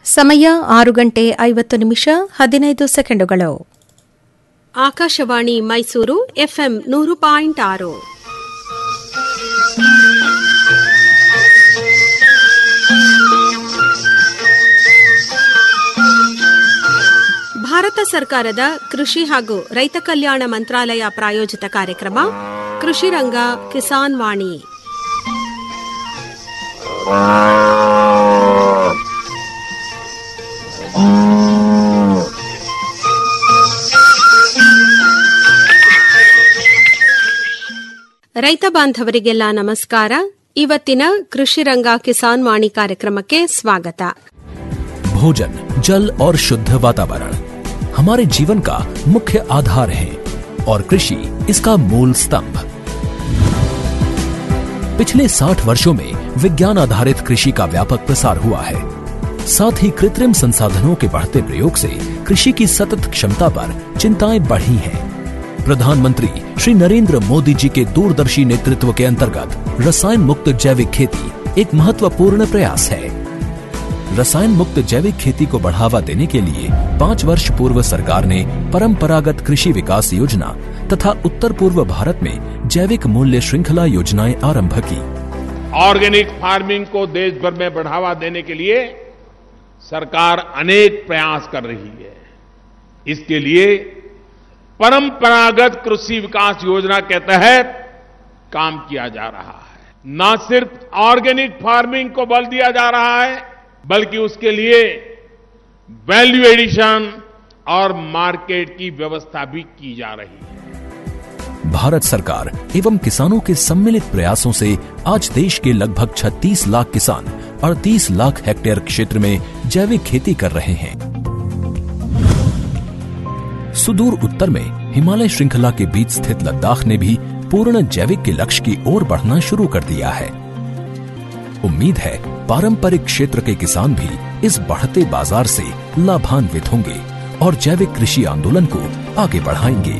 ಸಮಯ ಆರು ಗಂಟೆ ಐವತ್ತು ನಿಮಿಷ ಹದಿನೈದು ಸೆಕೆಂಡುಗಳು ಆಕಾಶವಾಣಿ ಮೈಸೂರು ಎಫ್ಎಂ ನೂರು ಪಾಯಿಂಟ್ ಆರು ಭಾರತ ಸರ್ಕಾರದ ಕೃಷಿ ಹಾಗೂ ರೈತ ಕಲ್ಯಾಣ ಮಂತ್ರಾಲಯ ಪ್ರಾಯೋಜಿತ ಕಾರ್ಯಕ್ರಮ ಕೃಷಿ ರಂಗ ಕಿಸಾನ್ ವಾಣಿ ರೈತ ಬಾಂಧವರಿಗೆಲ್ಲ ನಮಸ್ಕಾರ ಇವತ್ತಿನ ಕೃಷಿ ರಂಗ ಕಿಸಾನ್ ವಾಣಿ ಕಾರ್ಯಕ್ರಮಕ್ಕೆ ಸ್ವಾಗತ भोजन जल और शुद्ध वातावरण हमारे जीवन का मुख्य आधार है और कृषि इसका मूल स्तंभ पिछले 60 वर्षों में विज्ञान आधारित कृषि का व्यापक प्रसार हुआ है साथ ही कृत्रिम संसाधनों के बढ़ते प्रयोग से कृषि की सतत क्षमता पर चिंताएं बढ़ी हैं प्रधानमंत्री श्री नरेंद्र मोदी जी के दूरदर्शी नेतृत्व के अंतर्गत रसायन मुक्त जैविक खेती एक महत्वपूर्ण प्रयास है रसायन मुक्त जैविक खेती को बढ़ावा देने के लिए पाँच वर्ष पूर्व सरकार ने परंपरागत कृषि विकास योजना तथा उत्तर पूर्व भारत में जैविक मूल्य श्रृंखला योजनाएं आरंभ की ऑर्गेनिक फार्मिंग को देश भर में बढ़ावा देने के लिए सरकार अनेक प्रयास कर रही है इसके लिए परंपरागत कृषि विकास योजना के तहत काम किया जा रहा है न सिर्फ ऑर्गेनिक फार्मिंग को बल दिया जा रहा है बल्कि उसके लिए वैल्यू एडिशन और मार्केट की व्यवस्था भी की जा रही है भारत सरकार एवं किसानों के सम्मिलित प्रयासों से आज देश के लगभग 36 लाख किसान 38 लाख हेक्टेयर क्षेत्र में जैविक खेती कर रहे हैं सुदूर उत्तर में हिमालय श्रृंखला के बीच स्थित लद्दाख ने भी पूर्ण जैविक के लक्ष्य की ओर बढ़ना शुरू कर दिया है उम्मीद है पारंपरिक क्षेत्र के किसान भी इस बढ़ते बाजार से लाभान्वित होंगे और जैविक कृषि आंदोलन को आगे बढ़ाएंगे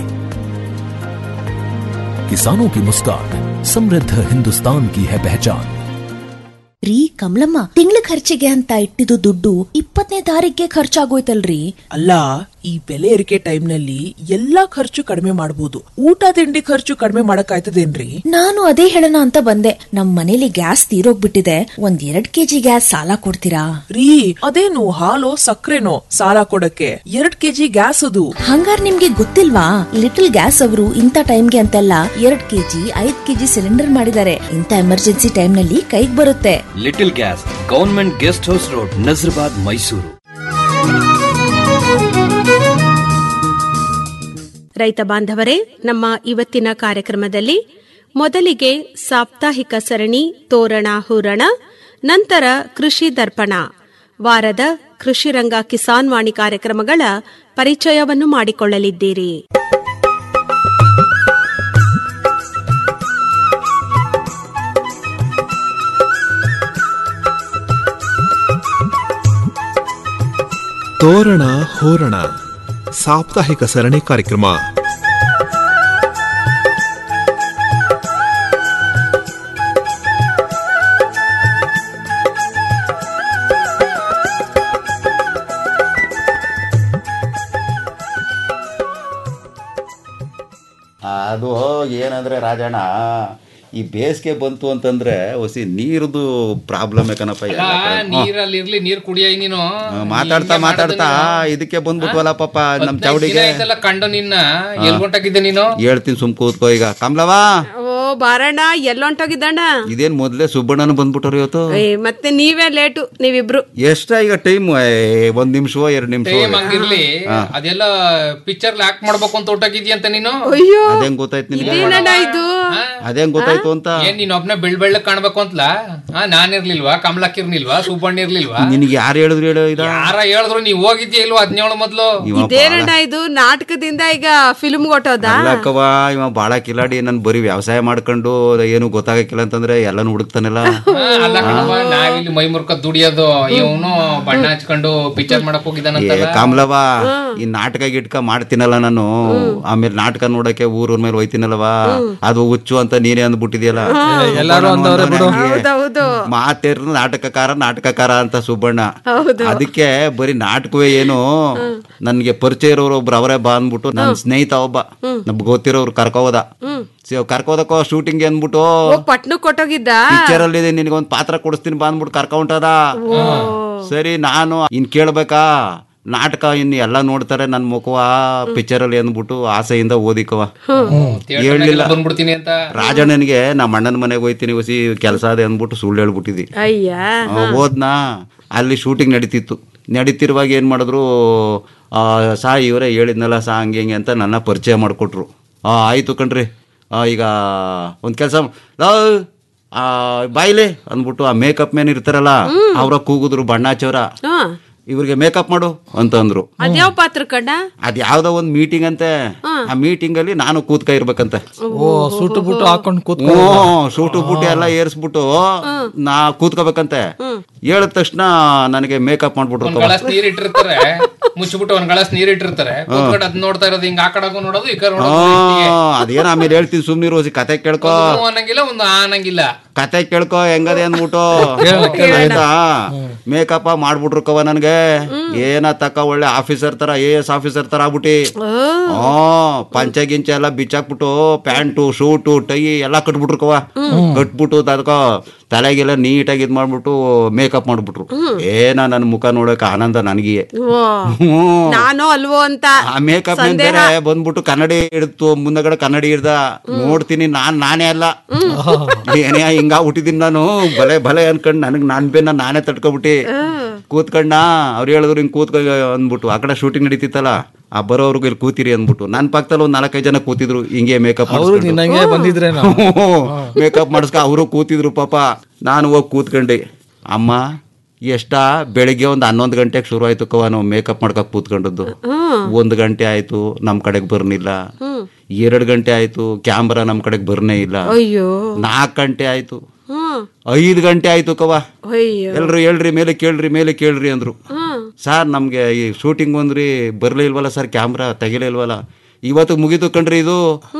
किसानों की मुस्कान समृद्ध हिंदुस्तान की है पहचान ರೀ ಕಮಲಮ್ಮ ತಿಂಗಳ ಖರ್ಚಿಗೆ ಅಂತ ಇಟ್ಟಿದ್ದು ದುಡ್ಡು ಇಪ್ಪತ್ತನೇ ತಾರೀಕಿಗೆ ಖರ್ಚಾಗೋಯ್ತಲ್ರಿ ಅಲ್ಲ ಈ ಬೆಲೆ ಏರಿಕೆ ಟೈಮ್ ನಲ್ಲಿ ಎಲ್ಲಾ ಖರ್ಚು ಕಡಿಮೆ ಮಾಡಬಹುದು ಊಟ ತಿಂಡಿ ಖರ್ಚು ಕಡಿಮೆ ಮಾಡಕ್ಕಾಯ್ತದೇನ್ರಿ ನಾನು ಅದೇ ಹೇಳೋಣ ಅಂತ ಬಂದೆ ನಮ್ ಮನೇಲಿ ಗ್ಯಾಸ್ ತೀರೋಗ್ಬಿಟ್ಟಿದೆ ಒಂದ್ ಎರಡ್ ಕೆಜಿ ಗ್ಯಾಸ್ ಸಾಲ ಕೊಡ್ತೀರಾ ರೀ ಅದೇನು ಹಾಲು ಸಕ್ಕರೆನೋ ಸಾಲ ಕೊಡಕ್ಕೆ ಎರಡ್ ಕೆಜಿ ಗ್ಯಾಸ್ ಅದು ಹಂಗಾರ್ ನಿಮ್ಗೆ ಗೊತ್ತಿಲ್ವಾ ಲಿಟಲ್ ಗ್ಯಾಸ್ ಅವರು ಇಂಥ ಟೈಮ್ಗೆ ಅಂತೆಲ್ಲ ಎರಡ್ ಕೆಜಿ ಐದ್ ಕೆಜಿ ಸಿಲಿಂಡರ್ ಮಾಡಿದ್ದಾರೆ ಇಂಥ ಎಮರ್ಜೆನ್ಸಿ ಟೈಮ್ ನಲ್ಲಿ ಕೈಗ್ ಬರುತ್ತೆ little gas government guest house road Nazarbad Mysuru ರೈತ ಬಾಂಧವರೇ ನಮ್ಮ ಇವತ್ತಿನ ಕಾರ್ಯಕ್ರಮದಲ್ಲಿ ಮೊದಲಿಗೆ ಸಾಪ್ತಾಹಿಕ ಸರಣಿ ತೋರಣ ಹೂರಣ ನಂತರ ಕೃಷಿ ದರ್ಪಣ ವಾರದ ಕೃಷಿ ರಂಗ ಕಿಸಾನ್ ವಾಣಿ ಕಾರ್ಯಕ್ರಮಗಳ ಪರಿಚಯವನ್ನು ಮಾಡಿಕೊಳ್ಳಲಿದ್ದೀರಿ ತೋರಣ ಹೋರಣ ಸಾಪ್ತಾಹಿಕ ಸರಣಿ ಕಾರ್ಯಕ್ರಮ ಅದು ಏನಂದ್ರೆ ರಾಜಣ್ಣ ಈ ಬೇಸಿಗೆ ಬಂತು ಅಂತಂದ್ರೆ ಹೊಸಿ ನೀರ್ದು ಪ್ರಾಬ್ಲಮ್ ಕಣಪ್ಪ ಎಲ್ಲ ಕಡೆ. ಹ್ಮ್. ನೀರಲ್ಲಿ ಇರ್ಲಿ ನೀರ್ ಕುಡಿಯ ನೀನು ಹ್ಮ್, ಮಾತಾಡ್ತಾ ಹಿಂಗೆ ಮಾತಾಡ್ತಾ ಮಾಡೋದು ಇದಕ್ಕೆ ಬಂದ್ಬಿಟ್ವಲ್ಲ ಪಾಪ ನಮ್ ಹದ್ನೈದ್ ಚೌಡಿಗೆ ದಿನ ಆಯ್ತಲ್ಲ ಕಂಡು ನಿನ್ನ ಎಲ್ ಹೊಂಟಾಗಿದ್ದೆ ನೀನು ಹೇಳ್ತೀನಿ ಸುಮ್ ಕೂತ್ಕೋ ಈಗ ಕಮಲವಾ ಓ ಬಾರಣ್ಣ ಎಲ್ಲೊಂಟೋಗಿದ್ದಣ್ಣ ಇದೇನ್ ಮೊದ್ಲೇ ಸುಬ್ಬಣ್ಣನ ಬಂದ್ಬಿಟ್ಟವ್ರು ಇವತ್ತು ಏ, ಮತ್ತೆ ನೀವೇ ಲೇಟು ನೀವಿಬ್ರು ಎಷ್ಟ ಈಗ ಟೈಮ್ ಒಂದ್ ನಿಮಿಷ ಎರಡ್ ನಿಮಿಷ ಟೈಮ್ ಹಂಗಿರ್ಲಿ ಅದೆಲ್ಲ ಪಿಕ್ಚರ್ ಆಕ್ಟ್ ಮಾಡ್ಬೇಕು ಅಂತ ಹೊಂಟಾಗಿದ್ಯಂತ ನೀನು ಅಯ್ಯೋ ಅದೇನ್ ಗೊತ್ತಾಯ್ತು ನಿನಗೆ ಏನಣ್ಣ ಇದು ಅದೇನ್ ಗೊತ್ತಾಯ್ತು ಅಂತ ಏನ್ ನೀನ್ ಒಬ್ನೇ ಬೆಳ್ ಬೆಳ್ಳಕ್ ಕಾಣ್ಬೇಕು ಅಂತಲಾ ಹಾ ನಾನ್ ಇರ್ಲಿಲ್ವಾ ಕಮಲಕ್ ಇರ್ಲಿಲ್ವಾ ಸುಬ್ಬಣ್ಣ ಇರ್ಲಿಲ್ವಾ ನಿನಗೆ ಯಾರು ಹೇಳಿದ್ರು ಹೇಳು ಇದ ಯಾರ ಹೇಳಿದ್ರು ನೀವ್ ಹೋಗಿದ್ಯಾ ಇಲ್ವಾ ಹದಿನೇಳು ಮೊದ್ಲು ಇವ ಇದೇನಣ್ಣ ಇದು ನಾಟಕದಿಂದ ಈಗ ಫಿಲ್ಮ್ ಕೊಟ್ಟೋದ ಅಲ್ಲಕ್ಕವ ಇವ ಬಾಳ ಕಿಲಾಡಿ ನನ್ ಬರೀ ವ್ಯವಸಾಯ ಮಾಡ್ಕ ಮಾಡ್ಕೊಂಡು ಏನು ಗೊತ್ತಾಗಕ್ಕಿಲ್ಲ ಅಂತಂದ್ರೆ ಎಲ್ಲಾನು ಹುಡುಕ್ತಾನಲ್ಲ ಆ, ಅಲ್ಲ ಕಣವ್ವ, ನಾವಿಲ್ಲಿ ಮೈ ಮುರ್ಕ ದುಡಿಯೋದು ಇವನು ಬಣ್ಣ ಹಚ್ಕೊಂಡು ಪಿಕ್ಚರ್ ಮಾಡಕ್ ಏ ಹೋಗಿದ್ದಾನಂತಲ್ಲ ಕಾಮ್ಲವ ಈ ನಾಟಕ ಗಿಟ್ಕ ಮಾಡ್ತೀನಲ್ಲ ನಾನು ಆಮೇಲೆ ನಾಟಕ ನೋಡಕ್ಕೆ ಊರೂರ್ ಮೇಲೆ ಹೋಯ್ತೀನಲ್ವ ಅದು ಹುಚ್ಚು ಅಂತ ನೀನೇ ಅಂದ್ಬಿಟ್ಟಿದ್ಯಲ್ಲ ಎಲ್ಲಾರು ಅಂದವ್ರೆ ಬಿಡು. ಹೌದೌದು ಮಾತೇರ್ ನಾಟಕಕಾರ ನಾಟಕಕಾರ ಅಂತ ಸುಬ್ಬಣ್ಣ ಹೌದು. ಅದಕ್ಕೆ ಬರೀ ನಾಟಕವೇ ಏನು ನನ್ಗೆ ಪರಿಚಯ ಇರೋರು ಒಬ್ರು ಅವರೇ ಬಾ ಅಂದ್ಬಿಟ್ಟು ನನ್ನ ಸ್ನೇಹಿತ ಒಬ್ಬ ನಮ್ಗೆ ಗೊತ್ತಿರೋರು ಕರ್ಕೋದ ಕರ್ಕೋದಕ್ಕೋ ಶೂಟಿಂಗ್ ಅಂದ್ಬಿಟ್ಟು ಹೋಗ್ ಪಟ್ನು ಕೊಟ್ಟೋಗಿದ್ದ ಪಿಕ್ಚರ್ ಅಲ್ಲಿ ನಿನಗೊಂದು ಪಾತ್ರ ಕೊಡಿಸ್ತೀನಿ ಬಾ ಅಂದ್ಬಿಟ್ಟು ಕರ್ಕೊಂಟದ ಸರಿ ನಾನು ಇನ್ ಕೇಳ್ಬೇಕಾ ನಾಟಕ ಇನ್ನು ಎಲ್ಲ ನೋಡ್ತಾರೆ ನನ್ ಮುಖವ ಪಿಕ್ಚರ್ ಅಲ್ಲಿ ಅಂದ್ಬಿಟ್ಟು ಆಸೆಯಿಂದ ಓದಿಕವ ಹೇಳ್ಲಿಲ್ಲ ಬಂದ್ಬಿಡ್ತೀನಿ ಅಂತ ರಾಜಣ್ಣನಿಗೆ ನಮ್ಮ ಅಣ್ಣನ ಮನೆಗೆ ಹೋಯ್ತೀನಿ ಹೊಸಿ ಕೆಲಸ ಅದೇ ಅಂದ್ಬಿಟ್ಟು ಸುಳ್ಳು ಹೇಳ್ಬಿಟ್ಟಿದ್ದಿ ಅಯ್ಯ ಆ, ಹೋದ್ನಾ ಅಲ್ಲಿ ಶೂಟಿಂಗ್ ನಡೀತಿತ್ತು ನಡೀತಿರುವಾಗ ಏನು ಮಾಡಿದ್ರು ಆ, ಸಾ ಇವರೇ ಹೇಳಿದ್ನಲ್ಲ ಸಾ ಹಂಗೆ ಹಿಂಗೆ ಅಂತ ನನ್ನ ಪರಿಚಯ ಮಾಡಿಕೊಟ್ರು ಆ ಆಯಿತು ಕಣ್ರಿ ಆ, ಈಗ ಒಂದು ಕೆಲಸ ಬಾಯ್ಲೆ ಅಂದ್ಬಿಟ್ಟು ಆ ಮೇಕಪ್ ಮ್ಯಾನ್ ಇರ್ತಾರಲ್ಲ ಅವ್ರ ಕೂಗಿದ್ರು ಬಣ್ಣ ಹಚ್ಚವ್ರ ಹಾ ಇವ್ರಿಗೆ ಮೇಕಪ್ ಮಾಡು ಅಂತ ಅಂದ್ರು ಅದ್ಯಾವ ಪಾತ್ರ ಕಂಡ ಅದ್ ಯಾವ್ದೋ ಒಂದ್ ಮೀಟಿಂಗ್ ಅಂತೆ ಆ ಮೀಟಿಂಗ್ ಅಲ್ಲಿ ನಾನು ಕೂತ್ಕ ಇರ್ಬೇಕಂತೆ ಓ ಸೂಟು ಬೂಟು ಹಾಕೊಂಡು ಕೂತ್ ಹ್ಞೂ ಸೂಟು ಬೂಟು ಎಲ್ಲ ಏರ್ಸ್ಬಿಟ್ಟು ನಾ ಕೂತ್ಕೋಬೇಕಂತೆ ಹೇಳಿದ ತಕ್ಷಣ ನನಗೆ ಮೇಕಪ್ ಮಾಡ್ಬಿಟ್ರು ಒಂದ್ ಗಳಸ್ ನೀರ್ ಇಟ್ಟಿರ್ತಾರೆ ಮುಚ್ಚಿಬಿಟ್ಟು ಒಂದ್ ಗಳಸ್ ನೀರ್ ಇಟ್ಟಿರ್ತಾರೆ ಕೂತ್ಕೊಂಡು ಅದ್ ನೋಡ್ತಾ ಇರೋದು ಹಿಂಗ ಆ ಕಡೆಗೂ ನೋಡೋದು ಈ ಕಡೆ ನೋಡೋದು ಇಷ್ಟಿಗೆ. ಅದೇನ ಆಮೇಲೆ ಹೇಳ್ತೀನಿ ಸುಮ್ನೆ ರೋಸಿ ಕತೆ ಕೇಳ್ಕೊ ಒಂದು ಅನ್ನಂಗಿಲ್ಲ ಒಂದು ಆ ಅನ್ನಂಗಿಲ್ಲ ಕತೆ ಕೇಳ್ಕೊ ಹೆಂಗದೆ ಅಂದ್ಬಿಟ್ಟು ಆಯ್ತಾ ಮೇಕಪ್ ಮಾಡ್ಬಿಟ್ರು ಕವ ನನ್ಗೆ ಏನ ತಕ್ಕ ಒಳ್ಳೆ ಆಫೀಸರ್ ತರ ಎ ಎಸ್ ಆಫೀಸರ್ ತರ ಆಗ್ಬಿಟ್ಟಿ ಹ್ಮ್ ಪಂಚ ಗಿಂಚ ಎಲ್ಲ ಬಿಚ್ಚಾಕ್ಬಿಟ್ಟು ಪ್ಯಾಂಟು ಶೂಟು ಟೈ ಎಲ್ಲ ಕಟ್ಬಿಟ್ರು ಕವ ಕಟ್ಬಿಟ್ಟು ಅದಕ್ಕ ತಲೆಗೆಲ್ಲ ನೀಟಾಗಿ ಇದ್ ಮಾಡ್ಬಿಟ್ಟು ಮೇಕಪ್ ಮಾಡ್ಬಿಟ್ರು ಏನ ನನ್ನ ಮುಖ ನೋಡಕ್ ಆನಂದ ನನಗೆ ಓ ಹ್ಮ್ ನಾನೋ ಅಲ್ವೋ ಅಂತ ಆ ಮೇಕಪ್ ಬೇರೆ ಬಂದ್ಬಿಟ್ಟು ಕನ್ನಡಿ ಹಿಡಿತು ಮುಂದಗಡೆ ಕನ್ನಡಿ ಹಿಡ್ದ ನೋಡ್ತೀನಿ ನಾನ್ ನಾನೇ ಅಲ್ಲ ಏನೇ ಹಿಂಗ ಹುಟ್ಟಿದೀನಿ ನಾನು ಭಲೆ ಭಲೆ ಅನ್ಕೊಂಡ್ ನನಗ್ ನಾನ್ ಬೇನ ನಾನೇ ತಡ್ಕೊಬಿಟ್ಟಿ ಕೂತ್ಕೊಂಡ ಅವ್ರು ಹೇಳಿದ್ರು ಹಿಂಗ್ ಕೂತ್ಕೊ ಅಂದ್ಬಿಟ್ಟು ಆ ಕಡೆ ಶೂಟಿಂಗ್ ನಡೀತಿತ್ತಲ್ಲ ಆ ಬರೋರ್ಗು ಇಲ್ಲಿ ಕೂತಿರಿ ಅಂದ್ಬಿಟ್ಟು ನನ್ ಪಕ್ಕದಲ್ಲಿ ಒಂದ್ ನಾಲ್ಕೈದು ಜನ ಕೂತಿದ್ರು ಹಿಂಗೆ ಮೇಕಪ್ ಅವರು ನಿನ್ನಂಗೆ ಬಂದಿದ್ರೆ ಮೇಕಪ್ ಮಾಡಿಸ್ಕ ಅವರು ಕೂತಿದ್ರು ಪಾಪ ನಾನು ಹೋಗಿ ಕೂತ್ಕೊಂಡೆ ಅಮ್ಮ ಎಷ್ಟ ಬೆಳಿಗ್ಗೆ ಒಂದು ಹನ್ನೊಂದು ಗಂಟೆಗೆ ಶುರು ಆಯ್ತು ಕವ ನಾವು ಮೇಕಪ್ ಮಾಡ್ಕೊ ಕೂತ್ಕೊಂಡದ್ದು ಒಂದು ಗಂಟೆ ಆಯ್ತು ನಮ್ ಕಡೆಗೆ ಬರ್ನಿಲ್ಲ ಎರಡು ಗಂಟೆ ಆಯ್ತು ಕ್ಯಾಮ್ರಾ ನಮ್ ಕಡೆಗೆ ಬರ್ನೇ ಇಲ್ಲ ಅಯ್ಯೋ ನಾಲ್ಕು ಗಂಟೆ ಆಯ್ತು ಹ್ಮ್ ಐದು ಗಂಟೆ ಆಯ್ತು ಕವ ಅಯ್ಯೋ ಎಲ್ರು ಹೇಳ್ರಿ ಮೇಲೆ ಕೇಳ್ರಿ ಮೇಲೆ ಕೇಳ್ರಿ ಅಂದ್ರು ಸರ್ ನಮ್ಗೆ ಈ ಶೂಟಿಂಗ್ ಬಂದ್ರಿ ಬರ್ಲೇ ಇಲ್ವಲ್ಲ ಸರ್ ಕ್ಯಾಮ್ರಾ ತೆಗಿಲೇ ಇಲ್ವಲ್ಲ ಇವತ್ತು ಮುಗೀತು ಕಣ್ರಿ ಇದು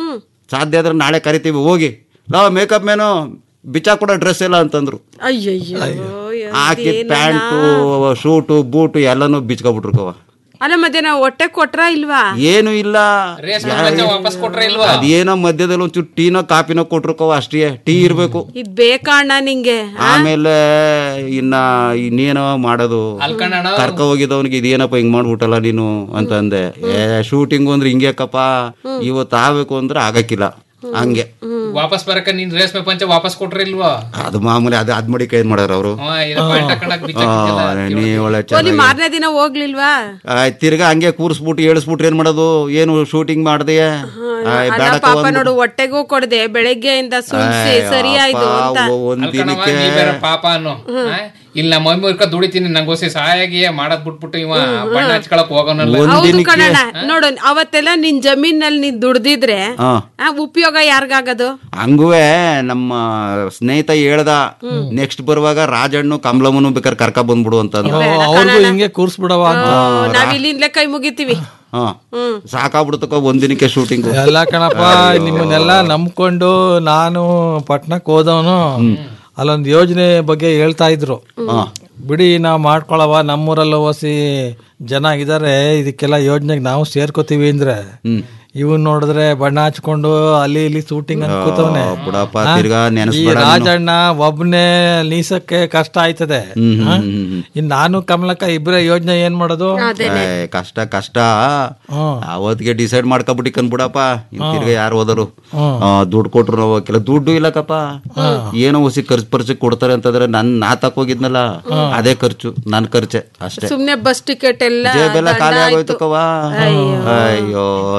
ಸಾಧ್ಯ ಆದ್ರೆ ನಾಳೆ ಕರಿತೀವಿ ಹೋಗಿ ಲಾ ಮೇಕಪ್ ಮೇನು ಬಿಚ್ಚಾ ಕೊಡೋ ಡ್ರೆಸ್ ಎಲ್ಲ ಅಂತಂದ್ರು ಅಯ್ಯಯ್ಯೋ ಹಾಕಿದ ಪ್ಯಾಂಟು ಶೂಟು ಬೂಟು ಎಲ್ಲಾನು ಬಿಚ್ಕೊಬಿಟ್ರು ಕವ ಅಲ್ಲ ಮತ್ತೆ ನಾವು ಹೊಟ್ಟೆ ಕೊಟ್ರ ಇಲ್ವಾ ಏನು ಇಲ್ಲ ರೇಷ್ಮೆ ಪಂಚೆ ವಾಪಸ್ ಕೊಟ್ರೆ ಇಲ್ವಾ ಅದೇನೋ ಮಧ್ಯದಲ್ಲಿ ಒಂಚೂರು ಟೀನೋ ಕಾಪಿನೋ ಕೊಟ್ರು ಕವ ಅಷ್ಟೇ ಟೀ ಇರ್ಬೇಕು ಇದ್ ಬೇಕಣ್ಣ ನಿಂಗೆ ಆಮೇಲೆ ಇನ್ನ ಇನ್ನೇನೋ ಮಾಡೋದು ಅಲ್ಕಣ್ಣ ಕರ್ಕ ಹೋಗಿದ್ದವನಿಗೆ ಇದೇನಪ್ಪ ಹಿಂಗ್ ಮಾಡ್ಬಿಟ್ಟಲ್ಲ ನೀನು ಅಂತ ಅಂದೆ ಏ ಶೂಟಿಂಗ್ ಅಂದ್ರೆ ಹಿಂಗ್ಯಾಕಪ್ಪ ಇವತ್ತು ಆಗ್ಬೇಕು ಅಂದ್ರೆ ಆಗಕ್ಕಿಲ್ಲ ಹಂಗೆ ವಾಪಸ್ ಬರಕ ನೀನ್ ರೇಷ್ಮೆ ಪಂಚೆ ವಾಪಸ್ ಕೊಟ್ರೆ ಇಲ್ವಾ ಅದು ಮಾಮೂಲಿ ಅದು ಅದ್ ಕೈ ಮಾಡೋರು ಅವರು ಹ್ಮ್, ಇದು ಪ್ಯಾಂಟ್ ಹಾಕೊಂಡಾಗ ಬಿಚ್ಚಾಕಿದ್ಯಲ್ಲ, ನೀ ಒಳ್ಳೆ ಓ, ನೀ ಚೆನ್ನಾಗಿ ಮಾರನೇ ದಿನ ಹೋಗ್ಲಿಲ್ವಾ ಆಯ್ತ್, ತಿರ್ಗಾ ಹಂಗೆ ಕೂರಿಸ್ಬಿಟ್ಟು ಏಳಿಸ್ಬಿಟ್ರೆ ಏನ್ ಮಾಡೋದು ಏನು ಶೂಟಿಂಗ್ ಮಾಡ್ದೆ ಆಯ್, ಅಲ್ಲ ಬೇಡಕ್ಕ ಪಾಪ ಒಂದ್- ನೋಡು ಹೊಟ್ಟೆಗೂ ಕೊಡದೆ ಬೆಳಗ್ಗೆಯಿಂದ ಸುಳ್ಸಿ ಆಯ್, ಸರಿಯಾಯ್ತು ಅಪ್ಪ, ಅಂತ ಒ- ಒಂದ್ ಅಲ್ಕಣವ್ವ, ದಿನಕ್ಕೆ ನೀ ಬೇರೆ ಪಾಪ ಅನ್ನು ಆ? ಇಲ್ಲಿ ನಮ್ಮ ಮಮ್ಮಿ ಇರ್ಕ ದುಡಿತೀನಿ ನಂಗೋಸಿ ಸಹಾಯಾಗಿ ಮಾಡದ್ ಬಿಟ್ಬಿಟ್ಟು ಇವ ಬಣ್ಣ ಹಚ್ಕೊಳಕ್ ಹೋಗೋನಲ್ಲ ಒಂದ್ ಹೌದು ದಿನಕ್ಕೆ ಕಣಣ್ಣ ನೋಡು ಅವತ್ತೆಲ್ಲ ನಿನ್ ಜಮೀನಲ್ಲಿ ನೀನ್ ದುಡ್ದಿದ್ರೆ ಹಾ ಆ, ಉಪಯೋಗ ಯಾರಿಗಾಗದು ಹಂಗುವೆ ನಮ್ಮ ಸ್ನೇಹಿತ ಹೇಳ್ದ ನೆಕ್ಸ್ಟ್ ಬರುವಾಗ ರಾಜಣ್ಣು ಕಮಲಮ್ಮನು ಬೇಕಾದ್ರೆ ಕರ್ಕ ಬಂದ್ಬಿಡು ಅಂತಂದ್ರು ಅವ್ರಿಗೂ ಹಿಂಗೆ ಕೂರ್ಸ್ಬಿಡವ ಅಂತ ನಾವ್ ಇಲ್ಲಿಂದಲೇ ಕೈ ಮುಗಿತೀವಿ ಹಾ ಸಾಕಾಗ್ಬಿಡುತ್ತಕ್ಕ ಒಂದ್ ದಿನಕ್ಕೆ ಶೂಟಿಂಗ್ ಎಲ್ಲ ಕಣಪ್ಪ ನಿಮ್ಮನ್ನೆಲ್ಲ ನಂಬ್ಕೊಂಡು ನಾನು ಪಟ್ನಕ್ ಹೋದವನು ಅಲ್ಲೊಂದ್ ಯೋಜನೆ ಬಗ್ಗೆ ಹೇಳ್ತಾ ಇದ್ರು ಬಿಡಿ ನಾವು ಮಾಡ್ಕೊಳವ ನಮ್ಮೂರಲ್ಲ ಓಸಿ ಜನ ಇದಾರೆ ಇದಕ್ಕೆಲ್ಲ ಯೋಜನೆಗೆ ನಾವು ಸೇರ್ಕೋತೀವಿ ಅಂದ್ರೆ ಇವನ್ ನೋಡಿದ್ರೆ ಬಣ್ಣ ಹಚ್ಕೊಂಡು ಅಲ್ಲಿ ಇಲ್ಲಿ ಶೂಟಿಂಗ್ ಅಂತ ಕೂತವನೆ ಬಿಡಪ್ಪ ಹಾ? ತಿರ್ಗಾ ಈ ನೆನೆಸ್ಬೇಡ ನೀನು. ರಾಜಣ್ಣ ಒಬ್ನೇ ನೀಸಕ್ಕೆ ಕಷ್ಟ ಆಯ್ತದೆ ಹ್ಮ್, ಹ್ಮ್, ಹಾ? ಹ್ಮ್, ಹ್ಮ್. ಇನ್ ನಾನು ಕಮಲಕ್ಕ ಇಬ್ರೇ ಯೋಜನೆ ಏನ್ ಮಾಡೋದು ಏ, ಕಷ್ಟ ಕಷ್ಟ ಹ್ಮ್. ಅವತ್ತಿಗೆ ಡಿಸೈಡ್ ಮಾಡ್ಕೊಬಿಟ್ಟಿ ಬಿಡಪ್ಪ ಇನ್ ತಿರ್ಗಾ ಯಾರು ಹೋದರು ಹ್ಮ್. ದುಡ್ಡು ಕೊಟ್ರು ನಾವು ಕೆಲ ದುಡ್ಡು ಇಲ್ಲಕಪ್ಪ ಏನೋ ಹೊಸಿ ಖರ್ಚು ಪರ್ಚು ಕೊಡ್ತಾರೆ ಅಂತಂದ್ರೆ ನನ್ ನಾ ತಕೋಗಿದ್ನಲ್ಲ ಅದೇ ಖರ್ಚು ನನ್ ಖರ್ಚೆ ಅಷ್ಟೇ ಸುಮ್ನೆ ಬಸ್ ಟಿಕೆಟ್ ಎಲ್ಲ ಜೇಬೆಲ್ಲ ದಂಡ ಖಾಲಿ ಆಯ್ತು. ಆಗೋಯ್ತು ಕವ ಅಯ್ಯೋ ಸಾಕಾಗ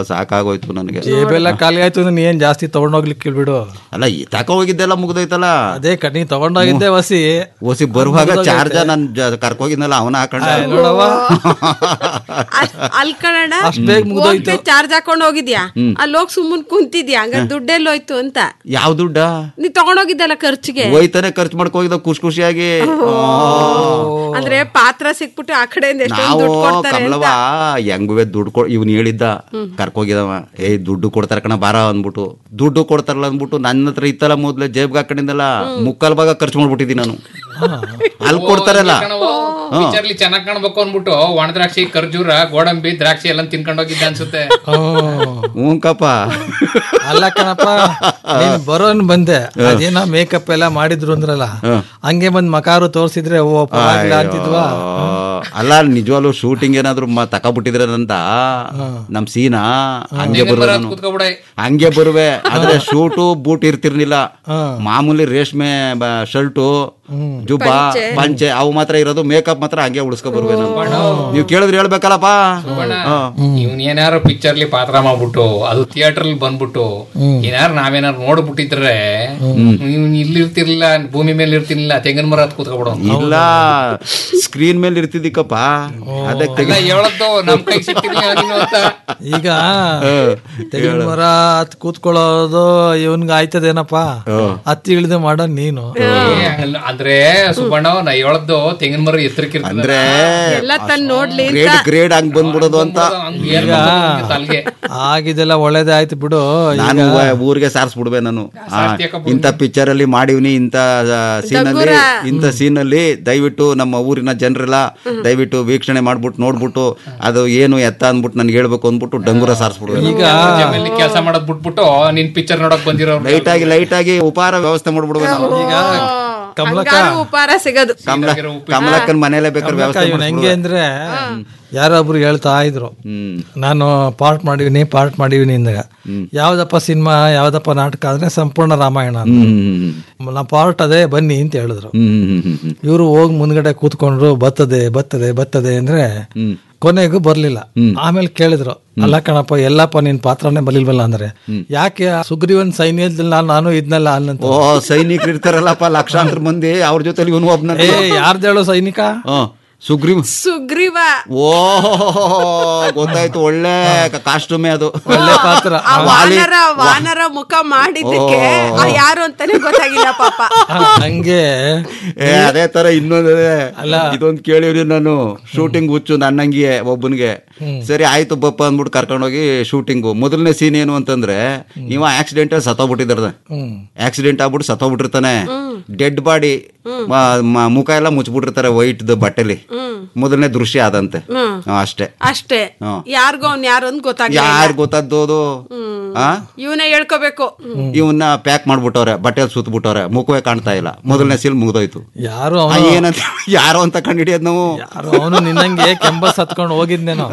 ಆಗೋಯ್ತು ನನಗೆ ಜೇಬೆಲ್ಲ ಖಾಲಿ ಆಯ್ತು ಅಂದ್ರೆ ನೀ ಏನ್ ಜಾಸ್ತಿ ತಗೊಂಡೋಗ್ಲಿಕ್ಕೆ ಬಿಡು ಅಲ್ಲ ಈ ತಕ ಹೋಗಿದ್ದೆಲ್ಲ ಮುಗ್ದೋಯ್ತಲ್ಲ ಅದೇ ಕ- ನೀ ತಗೊಂಡೋಗಿದ್ದೆ ವಸಿ ಓಸಿ ಬರುವಾಗ ಮುಗ್ದೋಗೈತೆ. ಚಾರ್ಜ ನನ್ ಜ- ಕರ್ಕೋಗಿದ್ನಲ್ಲ ಅವನ ಹಾಕೊಂಡ ನೋಡವ್ವ ಅಲ್ ಕಣಣ್ಣ ಅಷ್ಟ್ ಬೇಗ ಮುಗ್ದೋಯ್ತು. ಚಾರ್ಜ್ ಹಾಕೊಂಡ್ ಹೋಗಿದ್ಯಾ ಅಲ್ಲಿ ಹೋಗಿ ಸುಮ್ಮನ್ ಕುಂತಿದ್ಯಾ ಹಂಗ ದುಡ್ಡೆಲ್ಲೋಯ್ತು ಅಂತ ಯಾವ ದುಡ್ಡ ನೀ ತಗೊಂಡೋಗಿದ್ದಲ್ಲ ಖರ್ಚಿಗೆ ಹೋಯ್ತಾನೆ ಖರ್ಚು ಮಾಡ್ಕೊ ಹೋಗಿದ್ದ ಖುಷಿ ಖುಷಿಯಾಗಿ ಅಂದ್ರೆ ಪಾತ್ರ ಸಿಕ್ಬಿಟ್ಟು ಆ ಕಡೆಯಿಂದ ಎಷ್ಟೊಂದು ನಾವು ದುಡ್ಡು ಕೊಡ್ತಾರೆ ಕಮಲವ ಅಂತ ಹೆಂಗುವೆ ದುಡ್ಡು ಕೊ ಇವ್ನು ಹೇಳಿದ್ದ ಕರ್ಕೋಗಿದವ ಏ ದುಡ್ಡು ಕೊಡ್ತಾರ ಕಣ ಬಾರ ಅಂದ್ಬಿಟ್ಟು ದುಡ್ಡು ಕೊಡ್ತಾರಲ್ಲ ಅಂದ್ಬಿಟ್ಟು ನನ್ನ ಹತ್ರ ಇತ್ತಲ್ಲ ಮೊದ್ಲು ಜೇಬ್ಗೆ ಹಾಕೊಂಡಿದ್ದಲ್ಲ ಮುಕ್ಕಾಲ್ ಭಾಗ ಖರ್ಚು ಮಾಡ್ಬಿಟ್ಟಿದ್ದೀನಿ ನಾನು ಅಲ್ಲಿ ಕೊಡ್ತಾರಲ್ಲ ಪಿಕ್ಚರ್ಲಿ ಚೆನ್ನಾಗ್ ಕಾಣ್ಬೇಕು ಅನ್ಬಿಟ್ಟು ಒಣ ದ್ರಾಕ್ಷಿ ಖರ್ಜೂರ ಗೋಡಂಬಿ ದ್ರಾಕ್ಷಿ ಎಲ್ಲ ತಿನ್ಕೊಂಡು ಹೋಗಿದ್ದ ಅನ್ಸುತ್ತೆ ಹ್ಞೂ ಕಪ್ಪ ಅಲ್ಲ ಕಣಪ್ಪ ನೀನ್ ಬರೋನ್ ಬಂದೆ ಅದೇನೋ ಮೇಕಪ್ ಎಲ್ಲ ಮಾಡಿದ್ರು ಅಂದ್ರಲ್ಲ ಹಂಗೆ ಬಂದ್ ಮಕಾರು ತೋರ್ಸಿದ್ರೆ ಓ ಪರವಾಗಿಲ್ಲ ಅಂತಿದ್ವಾ ಅಲ್ಲ ನಿಜವಾಗ್ಲು ಶೂಟಿಂಗ್ ಏನಾದ್ರು ಮ- ತಕೊಬಿಟ್ಟಿದ್ರಂತ ನಮ್ ಸೀನಾ ಹಂಗೆ ಬರುವೆ ನಾನು ಕೂತ್ಕೊಬಿಡೆ ಹಂಗೆ ಬರುವೆ ಆದ್ರೆ ಶೂಟು ಬೂಟ್ ಇರ್ತಿರ್ಲಿಲ್ಲ ಮಾಮೂಲಿ ರೇಷ್ಮೆ ಶರ್ಟು ಜುಬ್ಬಾ ಪಂಚೆ ಅವು ಮಾತ್ರ ಇರೋದು ಮೇಕಪ್ ಮಾತ್ರ ಹಂಗೆ ಉಳಿಸ್ಕೊ ಬರುವೆ ನಾನು ನೀವು ಕೇಳಿದ್ರೆ ಹೇಳ್ಬೇಕಲ್ಲಪ್ಪ ಹಾ. ಇವ್ನ್ ಏನಾರು ಪಿಕ್ಚರ್ಲಿ ಪಾತ್ರ ಮಾಡ್ಬಿಟ್ಟು ಅದು ಥಿಯೇಟರ್ ಬಂದ್ಬಿಟ್ಟು ಏನಾರು ನಾವೇನಾರು ನೋಡ್ಬಿಟ್ಟಿದ್ರೆ ಇವ್ನ್ ಇಲ್ಲಿ ಇರ್ತಿರ್ಲಿಲ್ಲ ಭೂಮಿ ಮೇಲೆ ಇರ್ತಿರ್ಲಿಲ್ಲ ತೆಂಗಿನ ಮರ ಹತ್ ಕೂತ್ಕೊಬಿಡೋ ಇಲ್ಲ ಸ್ಕ್ರೀನ್ ಮೇಲೆ ಇರ್ತಿದ್ದಿಕ್ಕಪ್ಪ ಅದಕ್ಕೆ ಎಲ್ಲ ಹೇಳದ್ದು ನಮ್ ಕೈ ಸಿಕ್ತಿರ್ಲಿಲ್ಲ ನೀನು ಅಂತ ಈಗ ತೆಂಗಿನ ಮರ ಹತ್ ಕೂತ್ಕೊಳ್ಳೋದು ಇವನ್ಗ ಆಯ್ತದೇನಪ್ಪ ಹತ್ತಿ ಇಳಿದು ಮಾಡೋ ನೀನು ಏ, ಹಂಗಲ್ಲ. ಅಂದ್ರೆ ಸುಬ್ಬಣ್ಣ ನಾ ಹೇಳದ್ದು ತೆಂಗಿನ ಮರ ಎತ್ತರಕ್ಕೆ ಅಂದ್ರೆ ಎಲ್ಲ ತನ್ ನೋಡ್ಲಿ ಅಂತ ಗ್ರೇಡ್ ಗ್ರೇಡ್ ಹಂಗ್ ಬಂದ್ಬಿಡೋದು ಅಂತ ತಲ್ಗೆ ಆಗಿದೆಲ್ಲ ಒಳ್ಳೇದೇ ಆಯ್ತು ಬಿಡು ನಾನು ವ- ಊರಿಗೆ ಸಾರಿಸ್ಬಿಡ್ವೆ ನಾನು ಆ, ಇಂಥ ಪಿಕ್ಚರ್ ಅಲ್ಲಿ ಮಾಡಿವ್ನಿ ಇಂಥ ಸೀನ್ ಅಲ್ಲಿ ಇಂಥ ಸೀನ್ ಅಲ್ಲಿ ದಯವಿಟ್ಟು ನಮ್ಮ ಊರಿನ ಜನರೆಲ್ಲ ದಯವಿಟ್ಟು ವೀಕ್ಷಣೆ ಮಾಡ್ಬಿಟ್ಟು ನೋಡ್ಬಿಟ್ಟು ಅದು ಏನು ಎತ್ತ ಅಂದ್ಬಿಟ್ಟು ನನ್ಗೆ ಹೇಳ್ಬೇಕು ಅಂದ್ಬಿಟ್ಟು ಡಂಗುರ ಸಾರಿಸ್ಬಿಡ್ವೆ ಈಗ ಕೆಲಸ ಮಾಡೋದ್ ಬಿಟ್ಬಿಟ್ಟು ನಿನ್ ಪಿಕ್ಚರ್ ನೋಡಕ್ ಬಂದಿರೋರು ಲೈಟ್ ಆಗಿ ಲೈಟ್ ಆಗಿ ಉಪಹಾರ ವ್ಯವಸ್ಥೆ ಮಾಡ್ಬಿಡ್ವೆ ನಾವು ಈಗ ಕಮಲಕ್ಕ ಹಂಗಾರು ಉಪಹಾರ ಸಿಗೋದು ಕಮಲ ಕಮಲಕ್ಕನ್ ಮನೇಲೆ ಬೇಕಾದ್ರೆ ವ್ಯವಸ್ಥೆ ಇವ್ನು ಹೆಂಗೆ ಮಾಡಿಸ್ಬಿಡ್ವೆ. ಅಂದ್ರೆ ಯಾರೊಬ್ರು ಹೇಳ್ತಾ ಇದ್ರು ಹ್ಮ್ ನಾನು ಪಾರ್ಟ್ ಮಾಡಿವಿನಿ ಪಾರ್ಟ್ ಮಾಡಿವಿನಿ ಅಂದಾಗ ಯಾವ್ದಪ್ಪ ಸಿನಿಮಾ ಯಾವ್ದಪ್ಪ ನಾಟಕ ಅಂದ್ರೆ ಸಂಪೂರ್ಣ ರಾಮಾಯಣ ಅಂತ. ಹ್ಮ್ ನಾ ಪಾರ್ಟ್ ಅದೇ ಬನ್ನಿ ಅಂತ ಹೇಳಿದ್ರು ಹ್ಮ್ ಹ್ಮ್ ಹ್ಮ್ ಹ್ಮ್ ಇವರು ಹೋಗಿ ಮುಂದ್ಗಡೆ ಕೂತ್ಕೊಂಡ್ರು ಬರ್ತದೆ ಬರ್ತದೆ ಬರ್ತದೆ ಅಂದ್ರೆ ಹ್ಮ್ ಕೊನೆಗೂ ಬರ್ಲಿಲ್ಲ ಆಮೇಲೆ ಕೇಳಿದ್ರು ಅಲ್ಲ ಕಣಪ್ಪ ಎಲ್ಲಪ್ಪ ನಿನ್ ಪಾತ್ರನೇ ಬಲಿಲ್ವಲ್ಲ ಅಂದ್ರೆ ಯಾಕೆ ಆ ಸುಗ್ರೀವನ್ ಸೈನ್ಯದಲ್ಲಿ ನಾನು ನಾನು ಇದ್ನಲ್ಲ ಅಲ್ಲಂತ ಓ ಸೈನಿಕರು ಇರ್ತಾರಲ್ಲಪ್ಪ ಲಕ್ಷಾಂತರ ಮಂದಿ ಅವ್ರ ಜೊತೆಲಿ ಇವನು ಒಬ್ನ ಏ ಯಾರ್ದೇಳು ಸೈನಿಕ ಹ ಸುಗ್ರೀವ್ ಸುಗ್ರೀವ ಓ ಗೊತ್ತಾಯ್ತು ಒಳ್ಳೆ ಕಾಸ್ಟ್ಯೂಮೇ ಅದು ಒಳ್ಳೆ ಪಾತ್ರ ಆ ವಾನರ ವಾನರ ಮುಖ ಮಾಡಿದ್ದಕ್ಕೆ ಆ ಯಾರು ಅಂತಾನೆ ಗೊತ್ತಾಗಿಲ್ಲ ಪಾಪ ಹಂಗೆ ಏ ಅದೇ ತರ ಇನ್ನೊಂದು ಇದೊಂದ್ ಕೇಳಿವ್ರಿ ನಾನು ಶೂಟಿಂಗ್ ಹುಚ್ಚು ನನ್ನಂಗಿಯೇ ಒಬ್ಬನಿಗೆ ಸರಿ ಆಯ್ತು ಬಪ್ಪ ಅಂದ್ಬಿಟ್ಟು ಕರ್ಕೊಂಡೋಗಿ ಶೂಟಿಂಗು ಮೊದಲನೇ ಸೀನ್ ಏನು ಅಂತಂದ್ರೆ ಇವ ಆಕ್ಸಿಡೆಂಟ್ ಅಲ್ಲಿ ಹ್ಮ್ ಆಕ್ಸಿಡೆಂಟ್ ಆಗ್ಬಿಟ್ಟು ಸತ್ತೋಗ್ಬಿಟ್ಟಿರ್ತಾನೆ ಡೆಡ್ ಬಾಡಿ ಮುಖ ಎಲ್ಲ ಮುಚ್ಚಿಬಿಟ್ಟಿರ್ತಾರೆ ವೈಟ್ ಬಟ್ಟೆಲಿ ಮೊದಲನೇ ದೃಶ್ಯ ಆದಂತೆ ಹ್ಮ್. ಹಾ, ಅಷ್ಟೇ ಅಷ್ಟೇ ಹ್ಮ್. ಯಾರಿಗೋ ಅವ್ನ್ ಯಾರು ಅಂತ ಗೊತ್ತಾಗಿಲ್ಲ ಯಾರು ಗೊತ್ತದ್ದು ಆ ಇವನೇ ಹೇಳ್ಕೋಬೇಕು ಇವನ್ನ ಪ್ಯಾಕ್ ಮಾಡ್ಬಿಟ್ಟವ್ರೆ ಬಟ್ಟೆ ಸುತ್ತಬಿಟ್ಟವ್ರೆ ಮುಖವೇ ಕಾಣ್ತಾ ಇಲ್ಲ ಮೊದಲನೇ ಸೀಲ್ ಮುಗ್ದೋಯ್ತು ಯಾರು ಆ, ಅವನು ಏನಂತ ಯಾರೋ ಅಂತ ಕಂಡಿಡಿಯೋದ್ ನಾವು ಯಾರು ಅವನು ನಿನ್ನಂಗೆ ಕೆಂಬಸ್ ಹತ್ಕೊಂಡು ಹೋಗಿದ್ನೇನೋ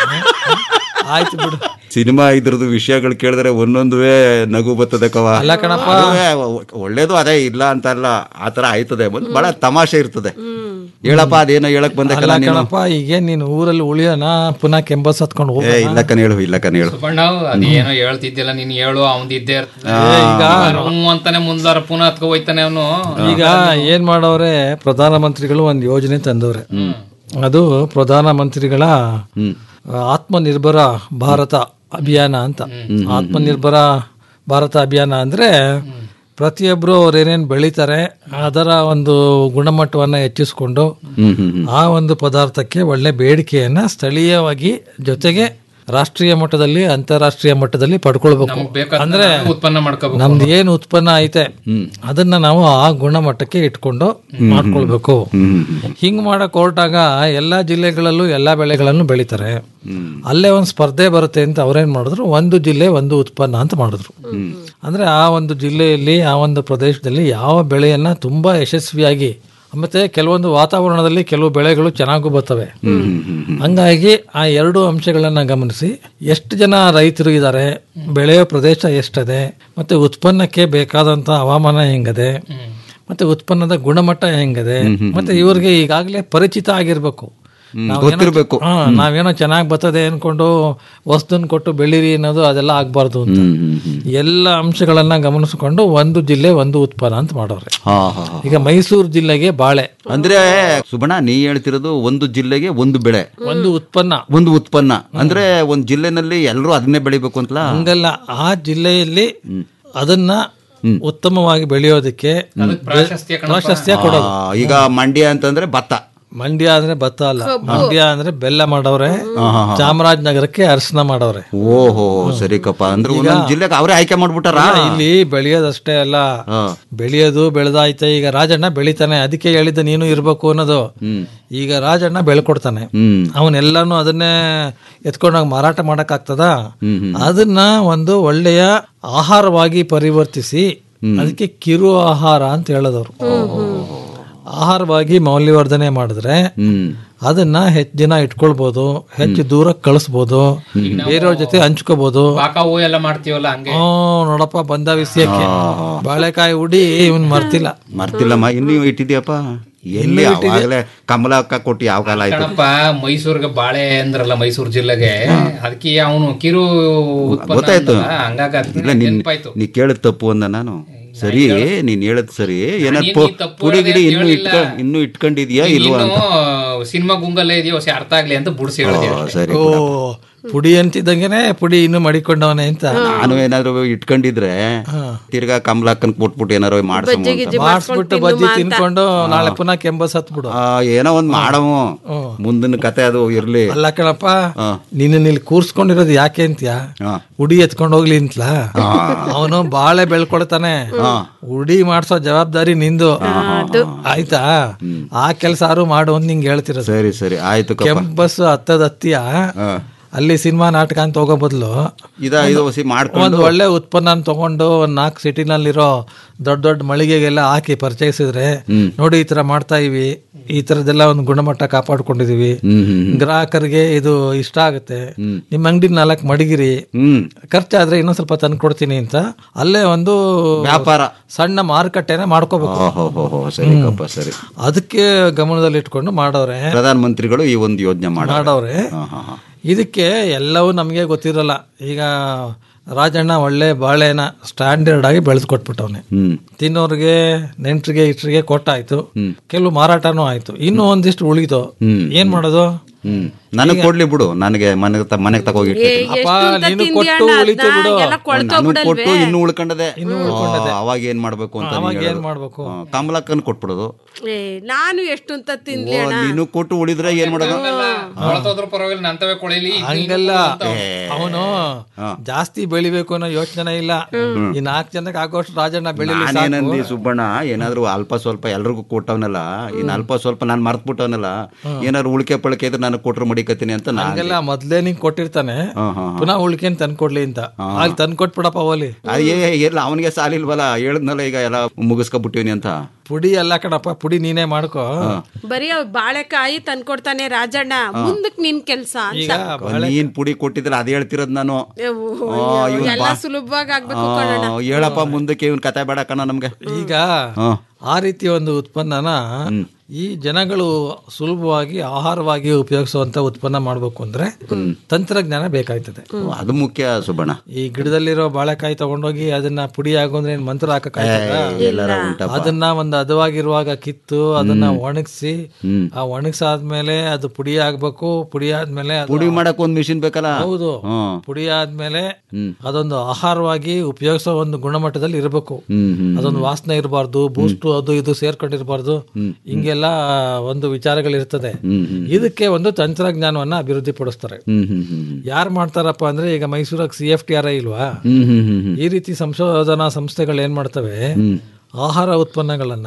ಆಯ್ತು ಬಿಡು ಸಿನಿಮಾ ಇದ್ರದ್ದು ವಿಷಯಗಳು ಕೇಳಿದ್ರೆ ಒಂದೊಂದುವೇ ನಗು ಬರ್ತದೆ ಕವ ಅಲ್ಲ ಕಣಪ್ಪ. ಅದುವೇ ಒ- ಒಳ್ಳೇದು ಅದೇ ಇಲ್ಲ ಅಂತ ಅಲ್ಲ ಆತರ ಆಯ್ತದೆ ಒಂದ್ ಬಹಳ ತಮಾಷೆ ಇರ್ತದೆ ಹೇಳಪ್ಪ ಅದೇನೋ ಹೇಳಕ್ ಬಂದೆ ಅಲ್ಲ ಕಣ ನೀನು ಕಣಪ್ಪ ಈಗೇನ್ ನೀನು ಊರಲ್ಲಿ ಉಳಿಯೋಣ ಪುನಃ ಕೆಂಬಸ್ ಹತ್ಕೊಂಡು ಹೋಗ ಏ ಇಲ್ಲ ಕಣ ಹೇಳು ಇಲ್ಲ ಕಣ ಹೇಳು ಸುಬ್ಬಣ್ಣ ಅದೇನೋ ಹೇಳ್ತಿದ್ದಿಲ್ಲ ನೀನ್ ಹೇಳು ಅವ್ನ್ ಇದ್ದೇ ಇರ್ತದೆ ಈಗ ಹ್ಞೂ ಅಂತಾನೆ ಮುಂದಾರ ಪುನಃ ಹತ್ಕೊ ಹೋಯ್ತಾನೆ ಅವನು ಈಗ ಏನ್ ಮಾಡವ್ರೆ ಪ್ರಧಾನಮಂತ್ರಿಗಳು ಒಂದು ಯೋಜನೆ ತಂದವ್ರೆ ಅದು ಪ್ರಧಾನಮಂತ್ರಿಗಳ ಆ, ಆತ್ಮನಿರ್ಭರ ಭಾರತ ಅಭಿಯಾನ ಅಂತ ಆತ್ಮನಿರ್ಭರ ಭಾರತ ಅಭಿಯಾನ ಅಂದ್ರೆ ಪ್ರತಿಯೊಬ್ರು ಅವ್ರು ಏನೇನ್ ಬೆಳಿತಾರೆ ಅದರ ಒಂದು ಗುಣಮಟ್ಟವನ್ನ ಹೆಚ್ಚಿಸ್ಕೊಂಡು ಹ್ಮ್ ಹ್ಮ್ ಹ್ಮ್ ಆ ಒಂದು ಪದಾರ್ಥಕ್ಕೆ ಒಳ್ಳೆ ಬೇಡಿಕೆಯನ್ನ ಸ್ಥಳೀಯವಾಗಿ ಜೊತೆಗೆ ರಾಷ್ಟ್ರೀಯ ಮಟ್ಟದಲ್ಲಿ ಅಂತಾರಾಷ್ಟ್ರೀಯ ಮಟ್ಟದಲ್ಲಿ ಪಡ್ಕೊಳ್ಬೇಕು ಅಂದ್ರೆ ಉತ್ಪನ್ನ ಮಾಡ್ಕೋಬೇಕು ನಮ್ದು ಏನು ಉತ್ಪನ್ನ ಐತೆ ಅದನ್ನ ನಾವು ಆ ಗುಣಮಟ್ಟಕ್ಕೆ ಇಟ್ಕೊಂಡು ಮಾಡ್ಕೊಳ್ಬೇಕು ಹಿಂಗ್ ಮಾಡಕ್ ಹೊರಟಾಗ ಎಲ್ಲಾ ಜಿಲ್ಲೆಗಳಲ್ಲೂ ಎಲ್ಲಾ ಬೆಳೆಗಳನ್ನು ಬೆಳಿತಾರೆ ಅಲ್ಲೇ ಒಂದು ಸ್ಪರ್ಧೆ ಬರುತ್ತೆ ಅಂತ ಅವ್ರೇನ್ ಮಾಡಿದ್ರು ಒಂದು ಜಿಲ್ಲೆ ಒಂದು ಉತ್ಪನ್ನ ಅಂತ ಮಾಡಿದ್ರು ಅಂದ್ರೆ ಆ ಒಂದು ಜಿಲ್ಲೆಯಲ್ಲಿ ಆ ಒಂದು ಪ್ರದೇಶದಲ್ಲಿ ಯಾವ ಬೆಳೆಯನ್ನ ತುಂಬಾ ಯಶಸ್ವಿಯಾಗಿ ಮತ್ತೆ ಕೆಲವೊಂದು ವಾತಾವರಣದಲ್ಲಿ ಕೆಲವು ಬೆಳೆಗಳು ಚೆನ್ನಾಗೂ ಬರ್ತವೆ ಹಂಗಾಗಿ ಆ ಎರಡು ಅಂಶಗಳನ್ನ ಗಮನಿಸಿ ಎಷ್ಟು ಜನ ರೈತರು ಇದ್ದಾರೆ ಬೆಳೆಯೋ ಪ್ರದೇಶ ಎಷ್ಟಿದೆ ಮತ್ತೆ ಉತ್ಪನ್ನಕ್ಕೆ ಬೇಕಾದಂತ ಹವಾಮಾನ ಹೆಂಗದೆ ಮತ್ತೆ ಉತ್ಪನ್ನದ ಗುಣಮಟ್ಟ ಹೆಂಗದೆ ಮತ್ತೆ ಇವ್ರಿಗೆ ಈಗಾಗಲೇ ಪರಿಚಿತ ಆಗಿರ್ಬೇಕು ಹ್ಮ್, ನಾವೇನೋ- ಗೊತ್ತಿರ್ಬೇಕು. ಹಾ, ನಾವೇನೋ ಚೆನ್ನಾಗಿ ಬರ್ತದೆ ಅನ್ಕೊಂಡು ವಸ್ತುನ್ ಕೊಟ್ಟು ಬೆಳೀರಿ ಅನ್ನೋದು ಅದೆಲ್ಲ ಆಗ್ಬಾರ್ದು ಅಂತ ಎಲ್ಲ ಅಂಶಗಳನ್ನ ಗಮನಿಸಿಕೊಂಡು ಒಂದು ಜಿಲ್ಲೆ ಒಂದು ಉತ್ಪನ್ನ ಅಂತ ಮಾಡೋರೆ ಹಾ ಹಾ ಹಾ. ಈಗ ಮೈಸೂರು ಜಿಲ್ಲೆಗೆ ಬಾಳೆ ಅಂದ್ರೆ ಸುಬಣ ನೀ ಹೇಳ್ತಿರೋದು ಒಂದು ಜಿಲ್ಲೆಗೆ ಒಂದು ಬೆಳೆ ಒಂದು ಉತ್ಪನ್ನ ಒಂದು ಉತ್ಪನ್ನ ಅಂದ್ರೆ ಒಂದ್ ಜಿಲ್ಲೆನಲ್ಲಿ ಎಲ್ಲರೂ ಅದನ್ನೇ ಬೆಳಿಬೇಕು ಅಂತಲಾ ಹಂಗಲ್ಲ ಆ ಜಿಲ್ಲೆಯಲ್ಲಿ ಅದನ್ನ ಉತ್ತಮವಾಗಿ ಬೆಳೆಯೋದಕ್ಕೆ ಪ್ರಾಶಸ್ತ್ಯ ಕಣಪ್ಪ. ಪ್ರಾಶಸ್ತ್ಯ ಕೊಡೋದು ಆ, ಈಗ ಮಂಡ್ಯ ಅಂತಂದ್ರೆ ಭತ್ತ ಮಂಡ್ಯ ಅಂದ್ರೆ ಭತ್ತ ಅಲ್ಲ ಮಂಡ್ಯ ಅಂದ್ರೆ ಬೆಲ್ಲ ಮಾಡವ್ರೆ ಚಾಮರಾಜನಗರಕ್ಕೆ ಅರಿಶಿನ ಮಾಡವ್ರೆ ಓಹೋ ಸರಿ ಕಪ್ಪ ಅಂದ್ರೆ ಒಂದೊಂದ್ ಜಿಲ್ಲೆಗೆ ಅವರೇ ಆಯ್ಕೆ ಮಾಡ್ಬಿಟ್ಟಾರ ಇಲ್ಲಿ ಬೆಳೆಯೋದಷ್ಟೇ ಅಲ್ಲ ಬೆಳೆಯೋದು ಬೆಳೆದಾಯ್ತ ಈಗ ರಾಜಣ್ಣ ಬೆಳಿತಾನೆ ಅದಕ್ಕೆ ಹೇಳಿದ್ದ ನೀನು ಇರ್ಬೇಕು ಅನ್ನೋದು ಈಗ ರಾಜಣ್ಣ ಬೆಳ್ಕೊಡ್ತಾನೆ ಹ್ಮ್ ಅವನೆಲ್ಲಾನು ಅದನ್ನೇ ಎತ್ಕೊಂಡೋಗಿ ಮಾರಾಟ ಮಾಡಕ್ ಆಗ್ತದ ಅದನ್ನ ಒಂದು ಒಳ್ಳೆಯ ಆಹಾರವಾಗಿ ಪರಿವರ್ತಿಸಿ ಅದಕ್ಕೆ ಕಿರು ಆಹಾರ ಅಂತ ಹೇಳೋದವ್ರು ಆಹಾರವಾಗಿ ಮೌಲ್ಯವರ್ಧನೆ ಮಾಡಿದ್ರೆ ಹ್ಮ್ ಅದನ್ನ ಹೆಚ್ಚು ದಿನ ಇಟ್ಕೊಳ್ಬಹುದು ಹೆಚ್ಚು ದೂರ ಕಳಿಸ್ಬೋದು ಬೇರೆಯವ್ರ ಜೊತೆ ಹಂಚ್ಕೋಬಹುದು ಪಾಕ ಹೂ ಎಲ್ಲ ಮಾಡ್ತೀವಲ್ಲ ಹಂಗೆ ಹ್ಮ್ ನೋಡಪ್ಪ ಬಂದ ವಿಷಯಕ್ಕೆ ಬಾಳೆಕಾಯಿ ಉಡಿ ಇವನ್ ಮರ್ತಿಲ್ಲ ಮರ್ತಿಲ್ಲಮ್ಮ ಇನ್ನೂ ಇಟ್ಟಿದ್ಯಪ್ಪ ಎಲ್ಲಿ ಅವಾಗಲೇ ಕಮಲ ಅಕ್ಕ ಕೊಟ್ಟು ಯಾವ ಕಾಲ ಆಯ್ತು ಕಣಪ್ಪ ಮೈಸೂರ್ಗೆ ಬಾಳೆ ಅಂದ್ರಲ್ಲ ಮೈಸೂರು ಜಿಲ್ಲೆಗೆ ಅದಕ್ಕೆ ಅವನು ಕಿರು ಉತ್ಪನ್ನ ಗೊತ್ತಾಯ್ತು ಅಂದಲ್ಲ, ಹಂಗಾಗಿ ಅದ್ಕೆ ಇಲ್ಲ ನೀನ್ ನೆನ್ಪಾಯ್ತು ನೀ ಕೇಳಿದ್ ತಪ್ಪು ಅಂದ ನಾನು ಸರಿ ನೀನ್ ಹೇಳದ್ ಸರಿ ಏನಾರ ನೀನ್ ಪೊ- ಈ ತಪ್ಪು ಪುಡಿ ಗಿಡಿ ಹೇಳೋದೇ ಇನ್ನು ಹೇಳಿಲ್ಲ. ಇಟ್ಕ ಇನ್ನು ಇಟ್ಕೊಂಡಿದ್ಯಾ ಇಲ್ವಾ ಇನ್ನು ಅಂತ ಸಿನಿಮಾ ಗುಂಗಲ್ಲೇ ಇದೆಯೋ ಹೊಸ ಅರ್ಥ ಆಗ್ಲಿ ಅಂತ ಬುಡ್ಸಿ ಹೇಳಿದೆ ಓ, ಸರಿ ಓ ಪುಡಿ ಅಂತಿದ್ದಂಗೆನೆ ಪುಡಿ ಇನ್ನು ಮಡಿಕೊಂಡವನೆ ಅಂತ ನಾನು ಏನಾದ್ರು ಇಟ್ಕೊಂಡಿದ್ರೆ ತಿರ್ಗಾ ಕಮಲಾಕ್ಕನ್ ಕೊಟ್ಬಿಟ್ಟು ಏನಾರು ಮಾಡ್ಸಮ್ಮ ಅಂತ. ಮಾಡಿಸ್ಬಿಟ್ಟು ಬಜ್ಜಿ ತಿನ್ಕೊಂಡು ನಾಳೆ ಪುನಃ ಕೆಂಬಸ್ ಹತ್ಬಿಡು ಆ, ಏನೋ ಒಂದ್ ಮಾಡವು ಮುಂದಿನ ಕತೆ ಅದು ಇರ್ಲಿ ಅಲ್ಲ ಕಣಪ್ಪ ಹಾ. ನಿನ್ನ ಇಲ್ಲಿ ಕೂರ್ಸ್ಕೊಂಡಿರೋದು ಯಾಕೆ ಅಂತ್ಯಾ ಹಾ. ಉಡಿ ಎತ್ಕೊಂಡು ಹೋಗ್ಲಿ ಅಂತಲ ಅವನು ಬಾಳೆ ಬೆಳ್ಕೊಳ್ತಾನೆ ಉಡಿ ಮಾಡ್ಸೋ ಜವಾಬ್ದಾರಿ ನಿಂದು ಆಯ್ತಾ ಆ ಕೆಲಸ ಯಾರು ಮಾಡು ಅಂತ ನಿಂಗೆ ಹೇಳ್ತಿರೋದು ಸರಿ ಸರಿ ಆಯ್ತು ಕಪ್ಪ ಕೆಂಬಸ್ ಹತ್ತದ ಹತ್ತಿಯ ಹಾ. ಅಲ್ಲಿ ಸಿನಿಮಾ ನಾಟಕ ಅಂತ ಹೋಗೋ ಬದಲು ಇದ ಇದು ಹೊಸಿ ಮಾಡ್ಕೊಂಡು ಒಂದು ಒಳ್ಳೆ ಉತ್ಪನ್ನ ತಗೊಂಡು ಒಂದ್ ನಾಲ್ಕು ಸಿಟಿನಲ್ಲಿರೋ ದೊಡ್ಡ ದೊಡ್ಡ ಮಳಿಗೆಗೆಲ್ಲ ಹಾಕಿ ಪರಿಚಯಿಸಿದ್ರೆ ನೋಡಿ ಈ ತರ ಮಾಡ್ತಾ ಇವಿ ಈ ತರದೆಲ್ಲ ಒಂದು ಗುಣಮಟ್ಟ ಕಾಪಾಡ್ಕೊಂಡಿದೀವಿ ಹ್ಮ್ ಹ್ಮ್ ಗ್ರಾಹಕರಿಗೆ ಇದು ಇಷ್ಟ ಆಗುತ್ತೆ ನಿಮ್ಮ ಅಂಗಡಿ ನಾಲ್ಕು ಮಡಗಿರಿ ಹ್ಮ್ ಖರ್ಚಾದ್ರೆ ಇನ್ನೊಂದ್ ಸ್ವಲ್ಪ ತಂದು ಕೊಡ್ತೀನಿ ಅಂತ ಅಲ್ಲೇ ಒಂದು ವ್ಯಾಪಾರ ಸಣ್ಣ ಮಾರುಕಟ್ಟೆನ ಮಾಡ್ಕೋಬೇಕು ಓಹೋ ಹೋ ಹೋ ಸರಿ ಕಪ್ಪ ಸರಿ ಅದಕ್ಕೆ ಗಮನದಲ್ಲಿ ಇಟ್ಕೊಂಡು ಮಾಡವ್ರೆ ಪ್ರಧಾನ ಮಂತ್ರಿಗಳು ಈ ಒಂದು ಯೋಜನೆ ಮಾಡ ಮಾಡವ್ರೆ ಇದಕ್ಕೆ ಎಲ್ಲವೂ ನಮಗೆ ಗೊತ್ತಿರಲ್ಲ ಈಗ ರಾಜಣ್ಣ ಒಳ್ಳೆ ಬಾಳೆನ ಸ್ಟ್ಯಾಂಡರ್ಡ್ ಆಗಿ ಬೆಳೆದು ಕೊಟ್ಬಿಟ್ಟವನೆ ಹ್ಮ್ ತಿನ್ನೋರಿಗೆ ನೆಂಟ್ರಿಗೆ ಇಟ್ರಿಗೆ ಕೊಟ್ಟಾಯ್ತು ಕೆಲವು ಮಾರಾಟನೂ ಆಯ್ತು ಇನ್ನು ಒಂದಿಷ್ಟು ಉಳಿತು ಏನ್ ಮಾಡೋದು ಹ್ಮ್ ನನಗ್ ಕೊಡ್ಲಿ ಬಿಡು ನನಗೆ ಮನೆಗೆ ತ- ಮನೆಗೆ ತಗೋಗಿ ಅಪ್ಪ ನೀನು ಕೊಟ್ಟು ಉಳಿತು ಬಿಡು ನಾನು ಕೊಟ್ಟು ಇನ್ನು ಉಳ್ಕೊಂಡದೆ ಆ, ಅವಾಗ ಏನ್ ಮಾಡ್ಬೇಕು ಅಂತ ಅವಾಗ ನೀನ್ ಏನ್ ಹೇಳೋದು. ಮಾಡ್ಬೇಕು ಆ, ಕಮಲಕ್ಕನ್ ಕೊಟ್ಬಿಡೋದು ಏ ನಾನು ಎಷ್ಟು ಅಂತ ತಿನ್ಲಿ ಓ, ನೀನು ಕೊಟ್ಟು ಉಳಿದ್ರೆ ಏನ್ ಮಾಡೋದು ಹೊರತೋದ್ರ ಪರವಾಗಿಲ್ಲ ನಂತವೇ ಕೊಳಿಲಿ ಹಂಗಲ್ಲ ಅವನು ಜಾಸ್ತಿ ಬೆಳಿಬೇಕು ಅನ್ನೋ ಯೋಚನೆ ಇಲ್ಲ ಈ ನಾಲ್ಕು ಜನಕ್ಕೆ ಆಗೋಷ್ಟು ರಾಜಣ್ಣ ಬೆಳಿಲಿ ಸಾಕು. ನಾನೇನಂದಿ ಸುಬ್ಬಣ್ಣ ಏನಾದ್ರು ಅಲ್ಪ ಸ್ವಲ್ಪ ಎಲ್ರಿಗೂ ಕೊಟ್ಟವನಲ್ಲ ಇನ್ ಅಲ್ಪ ಸ್ವಲ್ಪ ನಾನ್ ಮರ್ತ್ ಬಿಟ್ಟವನಲ್ಲ ಏನಾದ್ರು ಉಳಿಕೆ ಪಳಿಕೆ ಇದ್ರೆ ನಾನು ಕೊಟ್ರು ಮಡಿಕತ್ತೀನಿ ಅಂತ ನಾನು ಹಂಗೆಲ್ಲ ಮೊದ್ಲೇ ನಿಂಗ್ ಕೊಟ್ಟಿರ್ತಾನೆ ಹಾ, ಹಾ, ಪುನಃ ಉಳ್ಕೆನ್ ತಂದ್ಕೊಡ್ಲಿ ಅಂತ ಅಲ್ಲಿ ತಂದ್ಕೊಟ್ಬಿಡಪ್ಪ ಅವಲಿ ಅಯ್ಯೇ ಎಲ್ಲ ಅವನಿಗೆ ಸಾಲಿಲ್ವಲ್ಲ ಹೇಳದ್ನಲ್ಲ ಈಗ ಎಲ್ಲ ಮುಗಿಸ್ಕೊಬಿಟ್ಟಿವ್ನಿ ಅಂತ ಪುಡಿ ಎಲ್ಲ ಕಣಪ್ಪ ಪುಡಿ ನೀನೇ ಮಾಡ್ಕೋ ಬರೀ ಅವ್ ಬಾಳೆಕಾಯಿ ತಂದ್ಕೊಡ್ತಾನೆ ರಾಜಣ್ಣ ಮುಂದಕ್ ನಿನ್ ಕೆಲ್ಸ ಈಗ ಅಂತ ನೀನ್ ಪುಡಿ ಕೊಟ್ಟಿದ್ರೆ ಅದ್ ಹೇಳ್ತಿರೋದ್ ನಾನು ಓಹೋ, ಆ, ಇವ್ನ್ ಎಲ್ಲ ಬಾ- ಸುಲಭವಾಗಿ ಆಗ್ಬೇಕು ಆ, ಕಣಣ್ಣ ಹೇಳಪ್ಪ ಮುಂದಕ್ಕೆ ಇವ್ನ್ ಕತೆ ಬೇಡ ಕಣ ನಮ್ಗೆ ಈಗ ಹಾ. ಆ ರೀತಿಯ ಒಂದು ಉತ್ಪನ್ನನ ಈ ಜನಗಳು ಸುಲಭವಾಗಿ ಆಹಾರವಾಗಿ ಉಪಯೋಗಿಸುವಂತ ಉತ್ಪನ್ನ ಮಾಡ್ಬೇಕು ಅಂದ್ರೆ ತಂತ್ರಜ್ಞಾನ ಬೇಕಾಯ್ತದೆ ಅದು ಮುಖ್ಯ ಸುಬ್ಬಣ್ಣ ಈ ಗಿಡದಲ್ಲಿರೋ ಬಾಳೆಕಾಯಿ ತಗೊಂಡೋಗಿ ಅದನ್ನ ಪುಡಿ ಆಗೋದ್ರೆ ಏನ್ ಮಂತ್ರ ಹಾಕಕ್ಕಾಯ್ತದ ಎಲ್ಲಾರ ಉಂಟಪ್ಪ ಅದನ್ನ ಒಂದು ಹದವಾಗಿರುವಾಗ ಕಿತ್ತು ಅದನ್ನ ಒಣಗಿಸಿ ಆ ಒಣಗಿಸಾದ್ಮೇಲೆ ಅದು ಪುಡಿ ಆಗ್ಬೇಕು ಪುಡಿ ಆದ್ಮೇಲೆ ಅದು- ಪುಡಿ ಮಾಡಕ್ ಒಂದ್ ಮಿಷಿನ್ ಬೇಕಲ್ಲ ಹೌದು ಹ್ಮ್. ಪುಡಿ ಆದ್ಮೇಲೆ ಅದೊಂದು ಆಹಾರವಾಗಿ ಉಪಯೋಗಿಸೋ ಒಂದು ಗುಣಮಟ್ಟದಲ್ಲಿ ಇರಬೇಕು ಹ್ಮ್ ಹ್ಮ್ ಅದೊಂದು ವಾಸನೆ ಇರಬಾರ್ದು ಬೂಸ್ಟ್ ಅದು ಇದು ಸೇರ್ಕೊಂಡಿರಬಾರ್ದು ಹಿಂಗೆಲ್ಲ ಒಂದು ವಿಚಾರಗಳಿರ್ತದೆ ಹ್ಮ್ ಹ್ಮ್ ಇದಕ್ಕೆ ಒಂದು ತಂತ್ರಜ್ಞಾನವನ್ನ ಅಭಿವೃದ್ಧಿ ಪಡಿಸ್ತಾರೆ ಹ್ಮ್ ಹ್ಮ್ ಹ್ಮ್ ಹ್ಮ್ ಯಾರು ಮಾಡ್ತಾರಪ್ಪ ಅಂದ್ರೆ ಈಗ ಮೈಸೂರಾಗ C F T R I ಇಲ್ವಾ ಹ್ಮ್ ಹ್ಮ್ ಹ್ಮ್ ಹ್ಮ್ ಈ ರೀತಿ ಸಂಶೋಧನಾ ಸಂಸ್ಥೆಗಳು ಏನ್ ಮಾಡ್ತವೆ ಆಹಾರ ಉತ್ಪನ್ನಗಳನ್ನ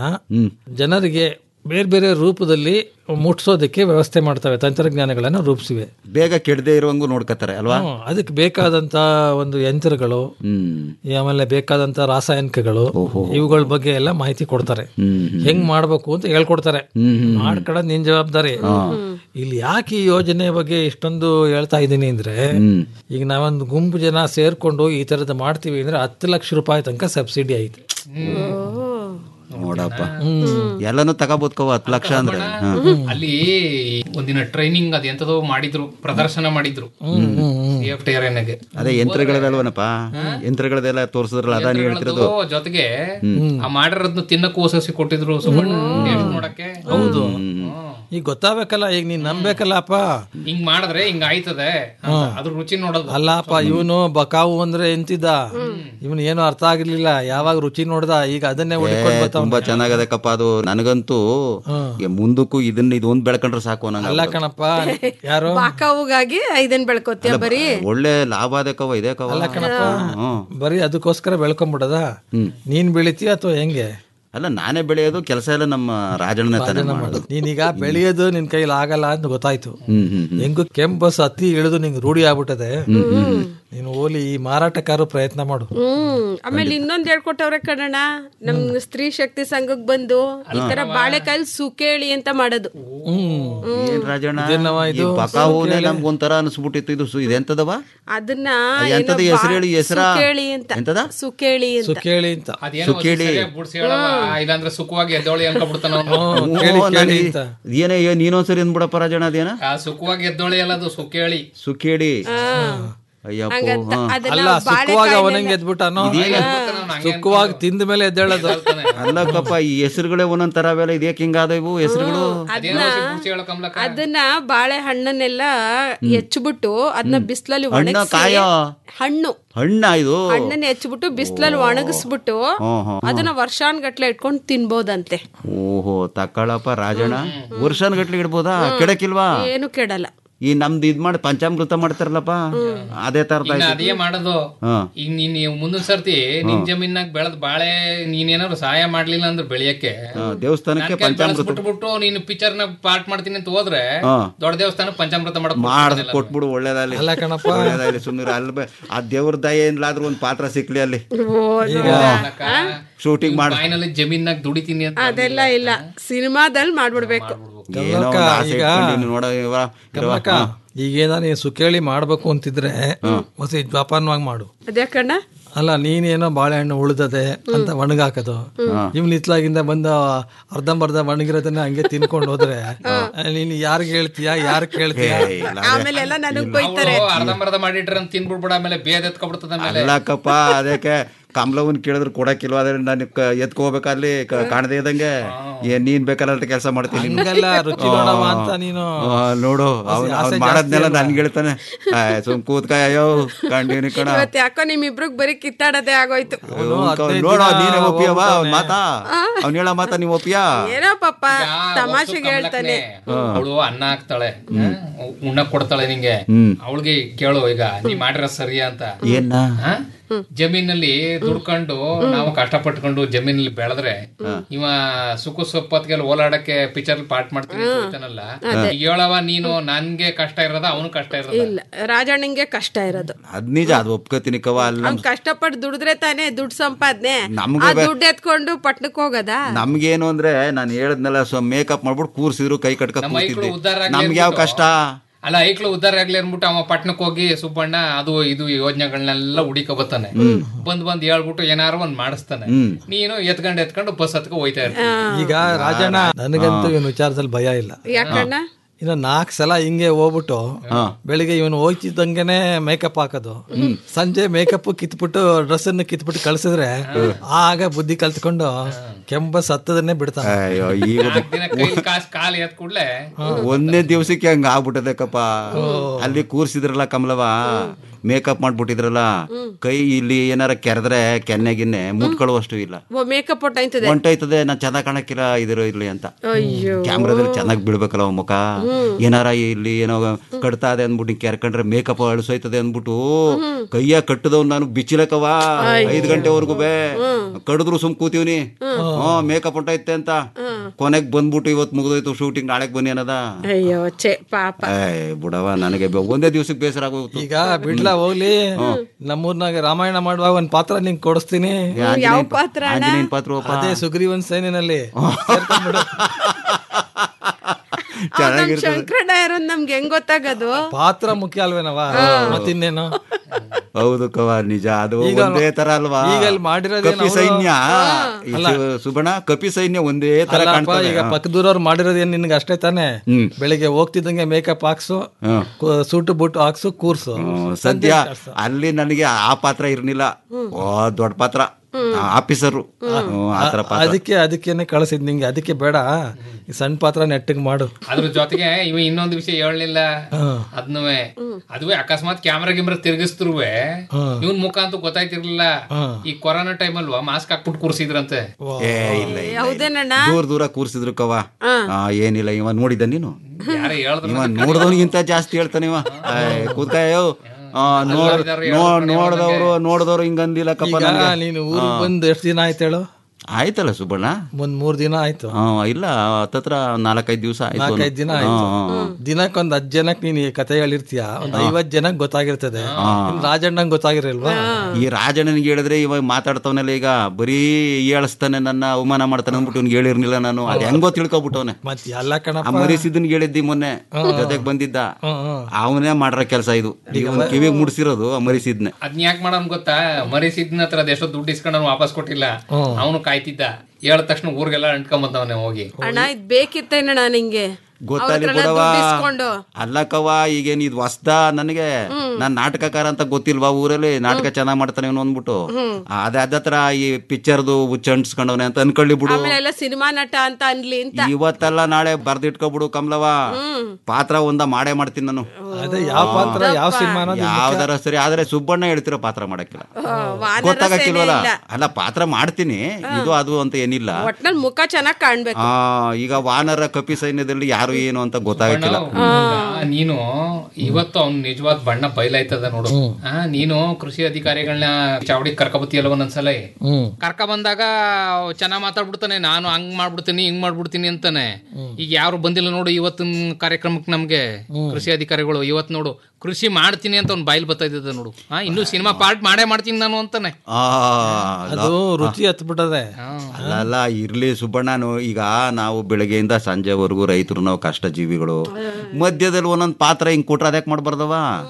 ಜನರಿಗೆ ಬೇರೆ ಬೇರೆ ರೂಪದಲ್ಲಿ ಮುಟ್ಸೋದಕ್ಕೆ ವ್ಯವಸ್ಥೆ ಮಾಡ್ತವೆ ತಂತ್ರಜ್ಞಾನಗಳನ್ನ ರೂಪಿಸಿವೆ ಬೇಗ ಕೆಡದೆ ಇರುವಂಗೂ ನೋಡ್ಕತಾರೆ ಅಲ್ವಾ ಹ್ಮ್, ಅದಕ್ಕೆ ಬೇಕಾದಂತ ಒಂದು ಯಂತ್ರಗಳು ಹ್ಮ್ ಈ ಆಮೇಲೆ ಬೇಕಾದಂತ ರಾಸಾಯನಿಕಗಳು ಇವುಗಳ ಬಗ್ಗೆ ಎಲ್ಲ ಮಾಹಿತಿ ಕೊಡ್ತಾರೆ ಹ್ಮ್ ಹೆಂಗ್ ಮಾಡ್ಬೇಕು ಅಂತ ಹೇಳ್ಕೊಡ್ತಾರೆ ಹ್ಮ್ ಹ್ಮ್ ಮಾಡ್ಕೊಳ್ಳೋದು ನಿನ್ ಜವಾಬ್ದಾರಿ ಇಲ್ಲಿ ಯಾಕೆ ಈ ಯೋಜನೆ ಬಗ್ಗೆ ಇಷ್ಟೊಂದು ಹೇಳ್ತಾ ಇದ್ದೀನಿ ಅಂದ್ರೆ ಹ್ಮ್ ಈಗ ನಾವೊಂದು ಗುಂಪು ಜನ ಸೇರ್ಕೊಂಡು ಈ ತರದ್ ಮಾಡ್ತೀವಿ ಅಂದ್ರೆ ಹತ್ತು ಲಕ್ಷ ರೂಪಾಯಿ ತನಕ ಸಬ್ಸಿಡಿ ಐತೆ ನೋಡಪ್ಪ ಎಲ್ಲಾನು ತಗೋಬೋದ್ಕವ ಹತ್ತು ಲಕ್ಷ ಅಂದ್ರೆ ಹ. ಅಲ್ಲಿ ಒಂದಿನ ಟ್ರೈನಿಂಗ್ ಅದ್ ಎಂತದೋ ಮಾಡಿದ್ರು ಪ್ರದರ್ಶನ ಮಾಡಿದ್ರು ಸಿ ಎಫ್ ಟಿ ಆರ್ ಅದೇ ಯಂತ್ರಗಳದಲ್ವನಪ್ಪ ಯಂತ್ರಗಳದೆಲ್ಲ ತೋರ್ಸಿದ್ರಲ್ಲ ಅದ ನೀವು ಹೇಳ್ತಿರೋದು ಜೊತೆಗೆ ಆ ಮಾಡಿರೋದ್ನ ತಿನ್ನಕ್ಕೂ ಹೊಸಸಿ ಕೊಟ್ಟಿದ್ರು ಸುಬ್ಬಣ್ಣ ಟೇಸ್ಟ್ ನೋಡಕ್ಕೆ ಹೌದು ಈಗ ಗೊತ್ತಾಗ್ಬೇಕಲ್ಲ ಈಗ ನೀನ್ ನಂಬೇಕಲ್ಲಪ್ಪ ಹಿಂಗ್ ಮಾಡಿದ್ರೆ ಹಿಂಗ್ ಆಯ್ತದೆ ಅಂತ. ಅದ್ರ ರುಚಿ ನೋಡೋದು ಅಲ್ಲಪ್ಪ ಇವನು ಬಕಾವು ಅಂದ್ರೆ ಎಂತಿದ್ದ ಇವನ್ ಏನು ಅರ್ಥ ಆಗಿರ್ಲಿಲ್ಲ ಯಾವಾಗ ರುಚಿ ನೋಡ್ದ ಈಗ ಅದನ್ನೇ ಏ, ಹುಡುಕೊಂಡು ಬರ್ತಾವ ತುಂಬಾ ಚೆನ್ನಾಗದಕ್ಕಪ್ಪ ಅದು ನನಗಂತೂ ಈ ಮುಂದಕ್ಕೂ ಇದನ್ನ ಇದೊಂದ್ ಬೆಳ್ಕೊಂಡ್ರೆ ಸಾಕು ನಂಗೆ ಅಲ್ಲ ಕಣಪ್ಪ ಯಾರು ಬಾಕಾವುಗಾಗಿ ಇದನ್ ಬೆಳ್ಕೊತೀಯ ಬರೀ ಒಳ್ಳೆ ಲಾಭ ಅದಕ್ಕವ ಇದೆ ಕವ ಅಲ್ಲ ಕಣಪ್ಪ ಹ್ಮ್. ಬರೀ ಅದಕ್ಕೋಸ್ಕರ ಬೆಳ್ಕೊಂಬಿಡದ ನೀನ್ ಬೆಳಿತೀಯ ಅಥವಾ ಹೆಂಗೆ ಅಲ್ಲ ನಾನೇ ಬೆಳೆಯೋದು ಕೆಲಸ ಎಲ್ಲ ನಮ್ಮ ರಾಜಣ್ಣನೇ ತಾನೇ ಮಾಡೋದು ನೀನೀಗ ಬೆಳೆಯೋದು ನಿನ್ ಕೈಲಿ ಆಗಲ್ಲ ಅಂತ ಗೊತ್ತಾಯ್ತು ಹ್ಮ್ ಹ್ಮ್ ಹೆಂಗು ಕೆಂಪು ಬಸ್ ಹತ್ತಿ ಇಳಿದು ನಿಂಗೆ ರೂಢಿ ಆಗ್ಬಿಟ್ಟದೆ ನೀನು ಓಲಿ ಈ ಮಾರಾಟಕ್ಕಾರು ಪ್ರಯತ್ನ ಮಾಡು ಹ್ಮ್ ಆಮೇಲೆ ಇನ್ನೊಂದ್ ಹೇಳ್ಕೊಟ್ಟವ್ರೆ ಕಣಣ್ಣ ನಮ್ ಸ್ತ್ರೀ ಶಕ್ತಿ ಸಂಘಕ್ ಬಂದು ಈ ತರ ಬಾಳೆಕಾಯಿ ಸುಕೇಳಿ ಅಂತ ಮಾಡೋದು ಏನ್ ರಾಜಣ್ಣ ಇದೇನವ ಈ ಇದು? ಬಕಾವುನೇ ನಮ್ಗೊಂಥರ ಅನ್ಸ್ಬಿಟ್ಟಿತ್ತು ಇದು ಸು- ಇದೆಂತದವ ಅದನ್ನ ಎಂತದ ಏನೋ ಹೆಸರು ಬಾ- ಹೇಳಿ ಹೆಸರ ಸುಕೇಳಿ ಅಂತ ಎಂತದ ಸುಕೇಳಿ ಅಂತ ಸುಕೇಳಿ ಅಂತ ಅದೇನೋ ಸುಕ್ಕೇಳಿ. ಬುಡ್ಸಿ ಹೇಳವ ಇಲ್ಲಾಂದ್ರೆ ಸುಖವಾಗಿ ಎದ್ದೋಳಿ ಅನ್ಕೊಬಿಡ್ತಾನ ಅವ್ನು. ಓ, ಕೇಳಿ, ಕೇಳಿ ನನಗೆ- ಅಂತ. ಏನೇ ಏ- ನೀನೊಂದ್ಸರಿ ಅಂದ್ಬಿಡಪ್ಪ ರಾಜಣ್ಣ ಅದೇನ ಆ ಸುಖವಾಗಿ ಎದ್ದೋಳಿ ಅಲ್ಲ ಅದು ಸುಖೇಳಿ ಸುಖೇಡಿ ಅಯ್ಯಪ್ಪ ಹಂಗಂತ ಹಾ. ಅದನ್ನ ಅಲ್ಲ ಸುಖವಾಗಿ ಅವನಂಗೆ ಎದ್ಬಿಟ್ಟಾನೋ ಇದೇನು? ಸುಖವಾಗಿ ತಿಂದ ಮೇಲೆ ಎದ್ದೇಳೋದು ಅಲ್ಲಕ್ಕಪ್ಪ ಈ ಹೆಸರುಗಳೇ ಒಂದೊಂದ್ ತರ ಅವೆಲ್ಲ ಇದೇಕ್ ಹಿಂಗಾದ ಇವು ಹೆಸರುಗಳು ಅದೇನೋ ಬುಡ್ಸಿ ಹೇಳೋ ಕಮಲಕ್ಕ ಅದನ್ನ ಬಾಳೆಹಣ್ಣನ್ನೆಲ್ಲ ಹೆಚ್ಚಿಬಿಟ್ಟು ಅದನ್ನ ಬಿಸಿಲಲ್ಲಿ ಹಣ್ಣ ಒಣಗಿಸಿ ಕಾಯ ಹಣ್ಣು ಹಣ್ಣ ಇದು ಹಣ್ಣನ್ನ ಹೆಚ್ಚಿಬಿಟ್ಟು ಬಿಸಿಲಲ್ಲಿ ಒಣಗಿಸ್ಬಿಟ್ಟು ಹ್ಮ್, ಹ್ಮ್, ಅದನ್ನ ವರ್ಷಾನ್ಗಟ್ಲೆ ಇಟ್ಕೊಂಡು ತಿನ್ಬೋದಂತೆ ಓಹೋ ತಕ್ಕಳಪ್ಪ ರಾಜಣ್ಣ ವರ್ಷನ್ ಗಟ್ಲೆ ಇಡ್ಬೋದಾ ಕೆಡಕಿಲ್ವಾ ಏನು ಕೆಡಲ್ಲ ಈ ನಮ್ದು ಇದ್ ಮಾಡಿ ಪಂಚಾಮೃತ ಮಾಡ್ತಾರಲ್ಲಪ್ಪ ಅದೇ ತರದ ಇನ್ನ ಅದೇ ಮಾಡೋದು ಹಾ. ಈಗ ನೀನ್ ಮುಂದಿನ ಸರ್ತಿ ನಿನ್ ಜಮೀನಾಗ ಬೆಳೆದ್ ಬಾಳೆ ನೀನೇನಾದ್ರು ಸಹಾಯ ಮಾಡ್ಲಿಲ್ಲ ಅಂದ್ರೆ ಬೆಳೆಯಕ್ಕೆ ದೇವಸ್ಥಾನಕ್ಕೆ ಪಂಚಾಮೃತ ಬಿಟ್ಬಿಟ್ಟು ನೀನು ಪಿಕ್ಚರ್ ನ ಪಾರ್ಟ್ ಮಾಡ್ತೀನಿ ಅಂತ ಹೋದ್ರೆ ಹಾ. ದೊಡ್ಡ ದೇವಸ್ಥಾನಕ್ಕೆ ಪಂಚಾಮೃತ ಮಾಡಕ್ ಮಾಡ್ ಕೊಟ್ಬಿಡು ಒಳ್ಳೇದಾಗ್ಲಿ ಅಲ್ಲ ಕಣಪ್ಪ ಒಳ್ಳೇದಾಗ್ಲಿ ಸುಮ್ಮನೆ ಅಲ್ಲಿ ಬೆ- ಆ ದೇವ್ರ ದಯ ಏನ್ಲಾದ್ರೂ ಒಂದ್ ಪಾತ್ರ ಸಿಕ್ಲಿ ಅಲ್ಲಿ ಶೂಟಿಂಗ್ ಮಾಡ ಫೈನಲಿ ಜಮೀನಾಗ ದುಡಿತೀನಿ ಅಂತ ಅದೆಲ್ಲ ಇಲ್ಲ ಸಿನಿಮಾದಲ್ಲಿ ಮಾಡ್ಬಿಡ್ಬೇಕು ಏನೋ ಒಂದ್ ಆಸೆ ಈಗ- ಇಟ್ಕೊಂಡು ನೋಡ ಇವ ಇರುವ ಕಮಲಕ್ಕ ಈಗೇನ ನೀನ್ ಸುಕೇಳಿ ಮಾಡ್ಬೇಕು ಅಂತಿದ್ರೆ ಹೊಸ ಜಪಾನ್ವಾಗಿ ಮಾಡು ಅದ್ಯಾಕಣ್ಣ ಅಲ್ಲ ನೀನೇನೋ ಬಾಳೆಹಣ್ಣು ಉಳಿದದೆ ಅಂತ ಒಣಗಾಕೋದು ಇವ್ನ ಇತ್ಲಾಗಿಂದ ಬಂದ ಅರ್ಧಂಬರ್ಧ ಒಣಗಿರೋದನ್ನ ಹಂಗೆ ತಿನ್ಕೊಂಡು ಹೋದ್ರೆ ನೀನ್ ಯಾರಿಗ್ ಹೇಳ್ತೀಯ ಯಾರು ಕೇಳ್ತೀಯ ಆಮೇಲೆ ಎಲ್ಲ ನನಗ್ ಬೈತಾರೆ ಅರ್ಧಂಬರ್ಧ ಮಾಡಿಟ್ರೆ ಅಂತ ತಿನ್ಬಿಡ್ಬಿಡ ಆಮೇಲೆ ಬೇದ್ ಎತ್ಕೊಬಿಡ್ತದ ಆಮೇಲೆ ಅಲ್ಲಕ್ಕಪ್ಪ ಅದಕ್ಕೆ ಕಮಲವನ್ ಕೇಳಿದ್ರು ಕೊಡಕ್ಕಿಲ್ವ ಅದ್ರ ನಾನು ಎತ್ಕೋಬೇಕಲ್ಲಿ ಕಾಣದೇ ಇದ್ದಂಗೆ ಏನ್ ನೀನ್ ಬೇಕಲ್ಲ ಕೆಲಸ ಮಾಡ್ತೀನಿ ಹಂಗಲ್ಲ ರುಚಿ ನೋಡವ ಅಂತ ನೀನು ಆ, ನೋಡು ಅವ್ನ್ ಆಸೆ ಅವ್ನ್ ಜಾಸ್ತಿ ಮಾಡೋದ್ನೆಲ್ಲ ಅಲ್ವಾ? ನನ್ಗೆ ಹೇಳ್ತಾನೆ ಆ, ಸುಮ್ ಕೂತ್ಕಾಯ ಅಯ್ಯೋ ಕಂಡೀನಿ ಕಣ ಇವತ್ತು ಯಾಕೋ ನಿಮ್ಮಿಬ್ರಿಗೆ ಬರೀ ಕಿತ್ತಾಡೋದೇ ಆಗೋಯ್ತು ಅವ್ನ್ ಹದಿನೈದು ನೋಡು ದಿನ ನೀನೇ ಒಪ್ಪಿಯವ ಅವ್ನ್ ಹೋಗ್ತಾವ್ನೆ. ಮಾತಾ ಅವ್ನ್ ಹೇಳೋ ಮಾತಾ ನೀವ್ ಒಪ್ಪಿಯಾ ಏನೋ ಪಾಪ ತಮಾಷೆಗೆ ಹೇಳ್ತಾನೆ ಅವಳು ಅನ್ನ ಹಾಕ್ತಾಳೆ ಉಣ್ಣಕ್ ಕೊಡ್ತಾಳೆ ನಿಂಗೆ ಅವಳಿಗೆ ಕೇಳು ಈಗ ನೀ ಮಾಡಿರೋ ಸರಿಯಾ ಅಂತ ಏನ ಆ? ಜಮೀನಲ್ಲಿ ದುಡ್ಕೊಂಡು ನಾವು ಕಷ್ಟಪಟ್ಕೊಂಡು ಜಮೀನಲ್ಲಿ ಬೆಳೆದ್ರೆ ಇವ ಸುಖ ಸೊಪ್ಪತ್ಗೆಲ್ಲ ಓಲಾಡಕ್ಕೆ ಪಿಕ್ಚರ್ ಪಾರ್ಟ್ ಮಾಡ್ತೀನಿ ಅಂತ ಹೋಗ್ತಾನಲ್ಲ ಈಗ ಹೇಳವ ನೀನು ನನ್ಗೆ ಕಷ್ಟ ಇರೋದ ಅವನು ಕಷ್ಟ ಇರೋದ ಇಲ್ಲ ರಾಜಣ್ಣಂಗೆ ಕಷ್ಟ ಇರೋದು ಅದ್ ನಿಜ ಅದು ಒಪ್ಕೋತೀನಿ ಕವ ಅಲ್ಲ ಅವ್ನ್ ಕಷ್ಟಪಟ್ಟು ದುಡಿದ್ರೆ ತಾನೇ ದುಡ್ಡು ಸಂಪಾದನೆ ನಮ್ಗೂ ಆ ಬೆ- ದುಡ್ಡು ಎತ್ಕೊಂಡು ಪಟ್ಟಣಕ್ಕೆ ಹೋಗದ ನಮ್ಗೇನು ಅಂದ್ರೆ ನಾನು ಹೇಳದ್ನೆಲ್ಲ ಸೊ ಮೇಕಪ್ ಮಾಡ್ಬಿಟ್ಟು ಕೂರ್ಸಿದ್ರು ಕೈ ಕಟ್ಕ ನಮ್ಮ ಐಕ್ಳು ಕೂರ್ತಿದ್ದೆ ಉದ್ಧಾರ ಆಗ್ಲಿ ನಮ್ಗೆ ಯಾವ ಅಂದ್ಬಿಟ್ಟು- ಕಷ್ಟ ಅಲ್ಲ ಐಕ್ಳು ಉದ್ದಾರ ಆಗ್ಲಿ ಅನ್ಬಿಟ್ಟು ಅವ ಪಟ್ನಕ್ ಹೋಗಿ ಸುಬ್ಬಣ್ಣ ಅದು ಇದು ಯೋಜನೆಗಳನ್ನೆಲ್ಲ ಹುಡಿಕೊ ಬರ್ತಾನೆ ಬಂದ್ ಬಂದ್ ಹೇಳ್ಬಿಟ್ಟು ಏನಾರು ಒಂದ್ ಮಾಡಿಸ್ತಾನೆ ನೀನು ಎತ್ಕೊಂಡು ಎತ್ಕೊಂಡು ಬಸ್ ಹತ್ಕೊ ಹೋಯ್ತಾ ಇರ್ತೀನಿ ಈಗ ರಾಜಣ್ಣ ನನಗಂತೂ ಇವನ್ ವಿಚಾರದಲ್ಲಿ ಭಯ ಇಲ್ಲ ಯಾಕಣ್ಣ ಇನ್ನು ನಾಲ್ಕು ಸಲ ಹಿಂಗೆ ಹೋಗ್ಬಿಟ್ಟು ಬೆಳಿಗ್ಗೆ ಇವನು ಹೋಗ್ತಿದ್ದಂಗೆನೆ ಮೇಕಪ್ ಹಾಕೋದು ಸಂಜೆ ಮೇಕಪ್ ಕಿತ್ಬಿಟ್ಟು ಡ್ರೆಸ್ ಅನ್ನು ಕಿತ್ಬಿಟ್ಟು ಕಳ್ಸಿದ್ರೆ ಆಗ ಬುದ್ಧಿ ಕಲ್ತ್ಕೊಂಡು ಕೆಂಬ ಸತ್ತದನ್ನೇ ಬಿಡ್ತಾನೆ ಅಯ್ಯೋ ಈಗ ನಾಲ್ಕ್ ದಿನ ಕೈ ಕಾಸ್ ಕಾಲ್ ಎತ್ ಕೂಡ್ಲೆ ಒಂದೇ ದಿವಸಕ್ಕೆ ಹಂಗ ಆಗ್ಬಿಟ್ಟದಕ್ಕಪ್ಪ ಅಲ್ಲಿ ಕೂರ್ಸಿದ್ರಲ್ಲ ಕಮಲವ ಮೇಕಪ್ ಮಾಡ್ಬಿಟ್ಟಿದ್ರಲ್ಲ ಕೈ ಇಲ್ಲಿ ಏನಾರ ಕೆರೆದ್ರೆ ಕೆನ್ನೆ ಗಿನ್ನೆ ಮುಟ್ಕೊಳ್ಳುವಷ್ಟು ಇಲ್ಲ ಓ ಮೇಕಪ್ ಒಟ್ಟ ಆಯ್ತದೆ ಹೊಂಟೈತದೆ ನಾನ್ ಚೆನ್ನಾಗ್ ಕಾಣಕ್ಕಿಲ್ಲ ಇದ್ರ ಇರ್ಲಿ ಅಂತ ಅಯ್ಯೋ ಕ್ಯಾಮ್ರಾದಲ್ಲಿ ಚೆನ್ನಾಗಿ ಬೀಳ್ಬೇಕಲ್ಲ ಅವ್ ಮುಖ ಏನಾರ ಇಲ್ಲಿ ಏನೋ ಕಟ್ತಾ ಇದೆ ಅಂದ್ಬಿಟ್ಟು ಕೆರ್ಕೊಂಡ್ರೆ ಮೇಕಪ್ ಅಳಿಸೋಯ್ತದೆ ಅಂದ್ಬಿಟ್ಟು ಕೈಯ ಕಟ್ಟದವ್ ನಾನು ಬಿಚ್ಚಿಲಕವ ಐದ್ ಗಂಟೆವರೆಗೂ ಬೇ ಕಡಿದ್ರು ಸುಮ್ ಕೂತೀವ್ನಿ ಹ್ಮ್ ಮೇಕಪ್ ಹೊಂಟೈತೆ ಅಂತ ಕೊನೆಗ್ ಬಂದ್ಬಿಟ್ಟು ಇವತ್ ಮುಗಿದೋಯ್ತು ಶೂಟಿಂಗ್ ನಾಳೆಗ್ ಬನ್ನಿ ಅನ್ನದ ಅಯ್ಯೋ ಛೇ ಪಾಪ ಏ ಬುಡವ ನನಗೆ ಬೆ- ಒಂದೇ ದಿವ್ಸಕ್ಕೆ ಬೇಸರ ಆಗೋಯ್ತು ಈಗ ಬಿಡ್ಲಾ ಹೋಗ್ಲಿ ನಮ್ಮೂರ್ನಾಗ ರಾಮಾಯಣ ಮಾಡುವಾಗ ಒಂದ್ ಪಾತ್ರ ನಿಂಗೆ ಕೊಡಿಸ್ತೀನಿ ಯಾವ ಪಾತ್ರ ಅಣ್ಣ? ಆಂಜನೇಯನ್ ಪಾತ್ರ ಅದೇ ಸುಗ್ರೀವನ್ ಸೇನಿನಲ್ಲಿ ಸೇರ್ಕೊಂಡ್ಬಿಡು. ಚೆನ್ನಾಗಿರ್ತದೆ ಶಂಕರಣ್ಣ ಯಾರು ನಮ್ಗೆ ಹೆಂಗ್ ಗೊತ್ತಾಗೋದು ಪಾತ್ರ ಮುಖ್ಯ ಅಲ್ವೇನವ ಮತ್ತಿನ್ನೇನು ಹೌದು ಕವ ನಿಜ ಅದು ಈಗ ಒಂದೇ ತರ ಅಲ್ವಾ ಈಗ ಅಲ್ಲಿ ಮಾಡಿರೋದೇನು ಕಪಿ ಅವ್ರು- ಸೈನ್ಯ ಈ ಅಲ್ಲ. ಸು- ಸುಬಣ ಕಪಿ ಸೈನ್ಯ ಒಂದೇ ತರ ಅಲ್ಲಪ್ಪ, ಕಾಣ್ತದೆ ಈಗ ಪಕ್ಕದೂರವ್ರು ಮಾಡಿರೋದು ಏನ್ ನಿನ್ಗೆ ಅಷ್ಟೇ ತಾನೇ ಹ್ಮ್. ಬೆಳಿಗ್ಗೆ ಹೋಗ್ತಿದ್ದಂಗೆ ಮೇಕಪ್ ಹಾಕ್ಸು ಹ್ಮ್. ಕು- ಸೂಟು ಬುಟ್ಟು ಹಾಕ್ಸು ಕೂರ್ಸು ಹ್ಮ್, ಸದ್ಯ ಅಲ್ಲಿ ನನಗೆ ಆ ಪಾತ್ರ ಇರ್ಲಿಲ್ಲ ಓ ದೊಡ್ಡ ಪಾತ್ರ ಆಫೀಸರ್ರು ಆತರ ಪಾತ್ರ ಅದಕ್ಕೆ ಅದಕ್ಕೇನೆ ಕಳಿಸಿದ್ ನಿಂಗೆ ಅದಕ್ಕೆ ಬೇಡ ಈ ಸಣ್ಣ ಪಾತ್ರ ನೆಟ್ಟಿಗೆ ಮಾಡು ಅದ್ರ ಜೊತೆಗೆ ಇವ ಇನ್ನೊಂದು ವಿಷಯ ಹೇಳಲಿಲ್ಲ ಹ್ಮ್. ಅದ್ನುವೆ ಅದುವೆ ಅಕಸ್ಮಾತ್ ಕ್ಯಾಮ್ರಾ ಗಿಮ್ರಾ ತಿರ್ಗಿಸ್ತಿರುವೆ ಹ್ಮ್. ಇವನ್ ಮುಖ ಅಂತೂ ಗೊತ್ತಾಯ್ತಿರ್ಲಿಲ್ಲ ಹ್ಮ್. ಈ ಕೊರೋನಾ ಟೈಮ್ ಅಲ್ವಾ ಮಾಸ್ಕ್ ಹಾಕ್ಬಿಟ್ಟು ಕೂರ್ಸಿದ್ರಂತೆ ಏ ಇಲ್ಲ ಇಲ್ಲ ಹೌದೇನಣ್ಣ ದೂರ ದೂರ ಕೂರ್ಸಿದ್ರು ಕವ ಆ, ಏನಿಲ್ಲ ಇವ ನೋಡಿದ್ದ ನೀನು ಯಾರ ಹೇಳಿದ್ರು ಇವ ನೋಡಿದವನಿಗಿಂತ ಜಾಸ್ತಿ ಹೇಳ್ತಾನೆ ಇವ ಕೂತ್ಕಾಯೋ ನೋಡ್ ನೋಡ್- ನೋಡ್ದವ್ರು ನೋಡ್ದವ್ರು ಹಿಂಗಂದಿಲ್ಲ ಕಪ್ಪ ಈಗ ನನ್ಗೆ. ನೀನು ಊರಿಗೆ ಬಂದು ಎಷ್ಟು ದಿನ ಆಯ್ತು ಹೇಳು ಆಯ್ತಲ್ಲ ಸುಬ್ಬಣ್ಣ ಒಂದ್ ಮೂರ್ ದಿನ ಆಯ್ತು ಹಾ ಇಲ್ಲ ಹತ್ತತ್ರ ನಾಲ್ಕೈದು ದಿವಸ ಆಯ್ತು ನಾಲ್ಕೈದು ದಿನ ಆಯ್ತು ದಿನಕ್ಕೊಂದ್ ಹತ್ತು ಜನಕ್ ನೀನ್ ಈ ಕತೆ ಹೇಳಿರ್ತೀಯ ಒಂದ್ ಐವತ್ ಜನಕ್ ಗೊತ್ತಾಗಿರ್ತದೆ ಇನ್ ರಾಜಣ್ಣಂಗ್ ಗೊತ್ತಾಗಿರಲ್ವಾ ಈ ರಾಜಣ್ಣನಿಗೆ ಹೇಳಿದ್ರೆ ಇವಾಗ ಮಾತಾಡ್ತವನಲ್ಲ ಈಗ ಬರೀ ಹೇಳಿಸ್ತಾನೆ ನನ್ನ ಅವಮಾನ ಮಾಡ್ತಾನೆ ಅಂದ್ಬಿಟ್ಟು ಇವ್ನಿಗೆ ಹೇಳಿರ್ಲಿಲ್ಲ ನಾನು ಅದ್ ಹೆಂಗೋ ತಿಳ್ಕೊಬಿಟ್ಟವನೆ ಮತ್ ಎಲ್ಲ ಆ ಕಣಪ್ಪ ಮರಿಸಿದ್ದನ್ ಹೇಳಿದ್ದಿ ಮೊನ್ನೆ ಜೊತೆಗ್ ಬಂದಿದ್ದ ಹ್ಮ್, ಹ್ಮ್. ಅವನೇ ಮಾಡ್ರ ಕೆಲಸ ಇದು ಇವನ್ ಕಿವಿಗೆ ಮುಡ್ಸಿರೋದು ಆ ಮರಿಸಿದ್ನೆ ಅದ್ನ ಯಾಕೆ ಮಾಡೋನ್ ಗೊತ್ತಾ ಮರಿಸಿದ್ನ ಹತ್ರ ಅದೆಷ್ಟೋ ದುಡ್ಡು ಇಸ್ಕೊಂಡು ಅವ್ನು ವಾಪಸ್ ಕೊಟ್ಟಿಲ್ಲ ಅವನು ಕಾಯ್ತಿದ್ದ ಹೇಳಿದ ತಕ್ಷಣ ಊರಿಗೆಲ್ಲ ಅಂಟ್ಕೊಂಬಂದವನೆ ಹೋಗಿ ಅಣ್ಣ ಇದ್ ಬೇಕಿತ್ತೇನಣ್ಣ ನಿಂಗೆ ಗೊತ್ತಾಗ್ಲಿ ಅವ್ರ್ ಹತ್ರ ಬಿಡವಾ ದುಡ್ಡು ಇಸ್ಕೊಂಡು ಅಲ್ಲಕ್ಕವ ಈಗೇನ್ ಇದು ಹೊಸ್ದ ನನಗೆ ನಾನ್ ನಾಟಕಕಾರ ಅಂತ ಗೊತ್ತಿಲ್ವಾ ಊರಲ್ಲಿ ನಾಟಕ ಚೆನ್ನಾಗ್ ಮಾಡ್ತಾನೆ ಇವನು ಅಂದ್ಬಿಟ್ಟು ಅದೇ ಅದತ್ರ ಈ ಪಿಕ್ಚರ್ದು ಹುಚ್ಚ ಅಂಟಿಸ್ಕೊಂಡವನೆ ಅಂತ ಅನ್ಕೊಳ್ಳಿ ಬಿಡು ಆಮೇಲೆ ಎಲ್ಲ ಸಿನಿಮಾ ನಟ ಅಂತ ಅನ್ಲಿ ಅಂತ ಇವತ್ತೆಲ್ಲ ನಾಳೆ ಬರ್ದಿಟ್ಕೊಬಿಡು ಕಮಲವ ಪಾತ್ರ ಒಂದ ಮಾಡೇ ಮಾಡ್ತೀನಿ ನಾನು ಅದೇ ಯಾವ ಪಾತ್ರ ಯಾವ ಸಿನಿಮಾ ಯಾವ್ದಾರ ಸರಿ ಆದ್ರೆ ಸುಬ್ಬಣ್ಣ ಹೇಳ್ತಿರೋ ಪಾತ್ರ ಮಾಡಕ್ಕಿಲ್ಲ ಗೊತ್ತಾಗಕ್ಕಿಲ್ವಲ್ಲ ಅಲ್ಲ ಪಾತ್ರ ಮಾಡ್ತೀನಿ ಇದು ಅದು ಅಂತ ಏನಿಲ್ಲ ಒಟ್ನಲ್ಲಿ ಮುಖ ಚೆನ್ನಾಗ್ ಕಾಣ್ಬೇಕು ಆ ಈಗ ವಾನರ ಕಪಿ ಸೈನ್ಯದಲ್ಲಿ ಯಾರು ಏನು ಅಂತ ಗೊತ್ತಾಗಕ್ಕಿಲ್ಲ ಈಗ ನೀನು ಇವತ್ತು ಅವ್ನ್ ನಿಜವಾದ ಬಣ್ಣ ಬಯಲಾಯ್ತದ ನೋಡು ಆ ನೀನು ಕೃಷಿ ಅಧಿಕಾರಿಗಳನ್ನ ಚಾವಡಿ ಕರ್ಕೊಬತ್ತೀಯಲ್ಲ ಒಂದೊಂದ್ಸಲ ಹ್ಮ್ ಕರ್ಕ ಬಂದಾಗ ಚೆನ್ನಾಗ್ ಮಾತಾಡ್ಬಿಡ್ತಾನೆ ನಾನು ಹಂಗ್ ಮಾಡ್ಬಿಡ್ತೀನಿ ಹಿಂಗ್ ಮಾಡ್ಬಿಡ್ತೀನಿ ಅಂತಾನೆ ಈಗ ಯಾರು ಬಂದಿಲ್ಲ ನೋಡು ಇವತ್ತಿನ ಕಾರ್ಯಕ್ರಮಕ್ಕೆ ನಮ್ಗೆ ಕೃಷಿ ಅಧಿಕಾರಿಗಳು ಇವತ್ ನೋಡು ಕೃಷಿ ಮಾಡ್ತೀನಿ ಅಂತ ಅವ್ನ್ ಬಾಯಿಲ್ ಬರ್ತಾ ಇದ್ದದ ನೋಡು ಆ ಇನ್ನು ಸಿನಿಮಾ ಪಾರ್ಟ್ ಮಾಡೇ ಮಾಡ್ತೀನಿ ನಾನು ಅಂತಾನೆ ಆ ಅದು ರುಚಿ ಹತ್ಬಿಟ್ಟದೆ ಅಲ್ಲ ಅಲ್ಲ ಇರ್ಲಿ ಸುಬ್ಬಣ್ಣನು ಈಗ ನಾವು ಬೆಳಗ್ಗೆಯಿಂದ ಸಂಜೆವರೆಗೂ ರೈತರು ನಾವು ಕಷ್ಟ ಜೀವಿಗಳು ಮಧ್ಯದಲ್ಲಿ ಒಂದೊಂದ್ ಪಾತ್ರ ಹಿಂಗ್ ಕೊಟ್ರೆ ಅದಕ್ಕೆ ಮಾಡ್ಬಾರ್ದವ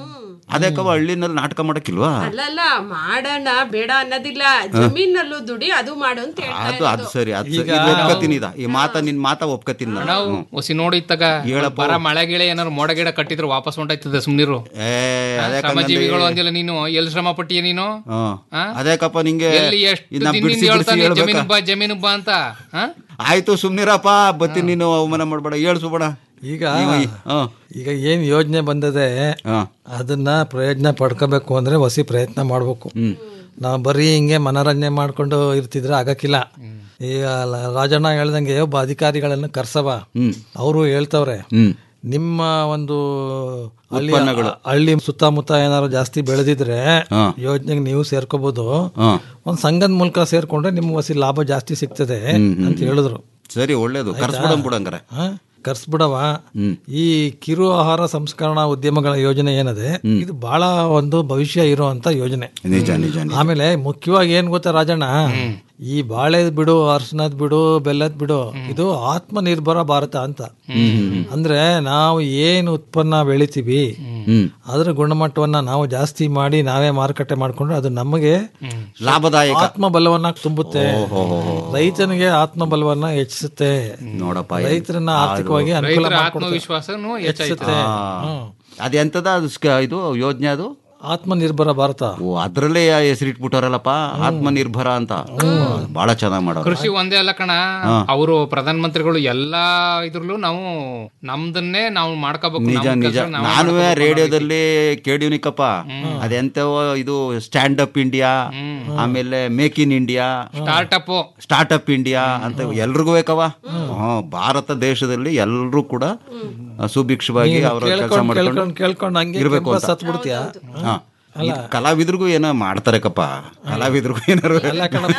ಅದಕ್ಕವ ಹಳ್ಳಿನಲ್ಲಿ ನಾಟಕ ಮಾಡಕ್ಕಿಲ್ವಾ ಅಲ್ಲ ಅಲ್ಲ ಮಾಡೋಣ ಬೇಡ ಅನ್ನೋದಿಲ್ಲ ಜಮೀನಲ್ಲೂ ದುಡಿ ಅದು ಮಾಡು ಅಂತ ಹೇಳ್ತಾ ಅದು ಅದು ಸರಿ ಅದು ಸರಿ ಇದು ಒಪ್ಕತೀನಿ ಇದ ಈ ಮಾತ ನಿನ್ ಮಾತ ಒಪ್ಕತೀನಿ ನಾನು ನಾವು ಒಸಿ ನೋಡಿ ಇತ್ತಾಗ ಹೇಳಪ್ಪ. ಬರ ಮಳೆ ಗಿಳೆ ಏನಾರು ಮೋಡ ಗಿಡ ಕಟ್ಟಿದ್ರೆ ವಾಪಸ್ ಹೊಂಟಾಯ್ತದೆ ಸುಮ್ನಿರು ಏ ಅದೇ ಶ್ರಮಜೀವಿಗಳು ಅಂದಿಲ್ಲ ನೀನು ಎಲ್ಲಿ ಶ್ರಮ ಪಟ್ಟಿಯ ನೀನು ಆ? ಅದೇಕಪ್ಪ ನಿಂಗೆ ಎಲ್ಲಿ ಎಷ್ಟು ಇದ್ನ ದಿನದಿಂದ ಬಿಡ್ಸಿ ಬಿಡ್ಸಿ ಹೇಳ್ತಾನೆ ಹೇಳ್ಬೇಕಾ ಜಮೀನು ಬಾ ಜಮೀನು ಬಾ ಅಂತ ಆ? ಆಯ್ತು ಸುಮ್ನಿರಪ್ಪ ಬತ್ತೀನಿ ನೀನು ಅವಮಾನ ಮಾಡ್ಬೇಡ ಹೇಳು ಸುಬ್ಬಣ್ಣ ಈಗ ನೀವು ಈ- ಹಾ. ಈಗ ಏನ್ ಯೋಜನೆ ಬಂದದೆ ಹಾ. ಅದನ್ನ ಪ್ರಯೋಜನ ಪಡ್ಕೋಬೇಕು ಅಂದ್ರೆ ಹೊಸಿ ಪ್ರಯತ್ನ ಮಾಡ್ಬೇಕು ನಾವು ಬರೀ ಹಿಂಗೆ ಮನೋರಂಜನೆ ಮಾಡ್ಕೊಂಡು ಇರ್ತಿದ್ರೆ ಆಗಕ್ಕಿಲ್ಲ ಈಗ ಲ- ರಾಜಣ್ಣ ಹೇಳ್ದಂಗೆ ಒಬ್ಬ ಅಧಿಕಾರಿಗಳನ್ನು ಕರ್ಸವ ಅವರು ಹೇಳ್ತವ್ರೆ ಹ್ಮ್ ನಿಮ್ಮ ಒಂದು ಹಳ್ಳಿ ಹಳ್ಳಿ ಸುತ್ತಮುತ್ತ ಏನಾದ್ರು ಜಾಸ್ತಿ ಬೆಳೆದಿದ್ರೆ ಯೋಜನೆಗೆ ನೀವು ಸೇರ್ಕೋಬಹುದು ಒಂದ್ ಸಂಘದ ಮೂಲಕ ಸೇರ್ಕೊಂಡ್ರೆ ನಿಮ್ಗೆ ಹೊಸಿ ಲಾಭ ಜಾಸ್ತಿ ಸಿಗ್ತದೆ ಅಂತ ಹೇಳಿದ್ರು ಸರಿ ಒಳ್ಳೇದು ಕರ್ಸ್ಬಿಡಂ ಬಿಡಂಗಾರೆ ಹ? ಕರ್ಸ್ಬಿಡವ ಈ ಕಿರು ಆಹಾರ ಸಂಸ್ಕರಣಾ ಉದ್ಯಮಗಳ ಯೋಜನೆ ಏನದೆ ಇದು ಬಹಳ ಒಂದು ಭವಿಷ್ಯ ಇರುವಂತ ಯೋಜನೆ ನಿಜ ನಿಜ ನಿಜ. ಆಮೇಲೆ ಮುಖ್ಯವಾಗಿ ಏನ್ ಗೊತ್ತಾ ರಾಜಣ್ಣ ಈ ಬಾಳೆ ಬಿಡು ಅರ್ಶನದ್ ಬಿಡು ಬೆಲ್ಲದ್ ಬಿಡು ಇದು ಆತ್ಮ ನಿರ್ಭರ ಭಾರತ ಅಂತ ಅಂದ್ರೆ ನಾವು ಏನ್ ಉತ್ಪನ್ನ ಬೆಳಿತೀವಿ ಹ್ಮ್ ಅದ್ರ ಗುಣಮಟ್ಟವನ್ನ ನಾವು ಜಾಸ್ತಿ ಮಾಡಿ ನಾವೇ ಮಾರುಕಟ್ಟೆ ಮಾಡ್ಕೊಂಡ್ರೆ ಅದು ನಮಗೆ ಲಾಭದಾಯಕ ಆತ್ಮ ಬಲವನ್ನ ತುಂಬುತ್ತೆ ರೈತನಿಗೆ ಆತ್ಮ ಬಲವನ್ನ ಹೆಚ್ಚಿಸುತ್ತೆ ನೋಡಪ್ಪ ರೈತರನ್ನ ಆರ್ಥಿಕವಾಗಿ ಅನುಕೂಲ ರೈತರ ಮಾಡ್ಕೊಡುತ್ತೆ ಆತ್ಮವಿಶ್ವಾಸನು ಹೆಚ್ಚಾಯ್ತದೆ ಹೆಚ್ಚಿಸುತ್ತೆ ಆ. ಹ್ಮ್. ಅದೆಂತದ ಅದು ಸ್ಕ- ಇದು ಯೋಜನೆ ಅದು ಆತ್ಮ ನಿರ್ಭರ ಭಾರತ ಓ ಅದ್ರಲ್ಲೇ ಹೆಸರಿಟ್ಬಿಟ್ಟವ್ರಲ್ಲಪ್ಪ ಆತ್ಮನಿರ್ಭರ ಅಂತ ಬಹಳ ಚೆನ್ನಾಗ್ ಮಾಡೋರು ಕೃಷಿ ಒಂದೇ ಅಲ್ಲ ಕಣ ಅವರು ಪ್ರಧಾನ ಮಂತ್ರಿಗಳು ಎಲ್ಲಾ ಇದ್ರಲ್ಲೂ ನಾವು ನಮ್ದನ್ನೇ ನಾವು ಮಾಡ್ಕೋಬೇಕು ನಿಜ ನಮ್ ನಿಜ ಕೆಲ್ಸ ನಾವೇ ನಾನು ಮಾಡ್ಕೋಬೇಕು ರೇಡಿಯೋದಲ್ಲಿ ಕೇಳಿವ್ನಿಕಪ್ಪ ಅದೆಂತವೋ ಇದು ಸ್ಟ್ಯಾಂಡ್ ಅಪ್ ಇಂಡಿಯಾ ಆಮೇಲೆ make in India startup start up India ಅಂತ ಎಲ್ರಿಗೂ ಬೇಕವ ಹ್ಮ್, ಭಾರತ ದೇಶದಲ್ಲಿ ಎಲ್ರೂ ಕೂಡ ಸುಭಿಕ್ಷವಾಗಿ ಅವರ ಕೆಲಸ ಕೇಳ್ಕೊಂಡ್ ಮಾಡ್ಕೊಂಡು ಕೇಳ್ಕೊಂಡ್ ಕೇಳ್ಕೊಂಡ್ ಹಂಗೆ ಇರ್ಬೇಕು ಕೆಂಪ ಅಂತ ಸತ್ ಬಿಡ್ತೀಯ ಹಾ. ಈ ಕಲಾವಿದ್ರಿಗೂ ಏನೋ ಮಾಡ್ತಾರಕ್ಕಪ್ಪ ಕಲಾವಿದ್ರಿಗೂ ಏನಾರು ಅಲ್ಲ ಕಣಪ್ಪ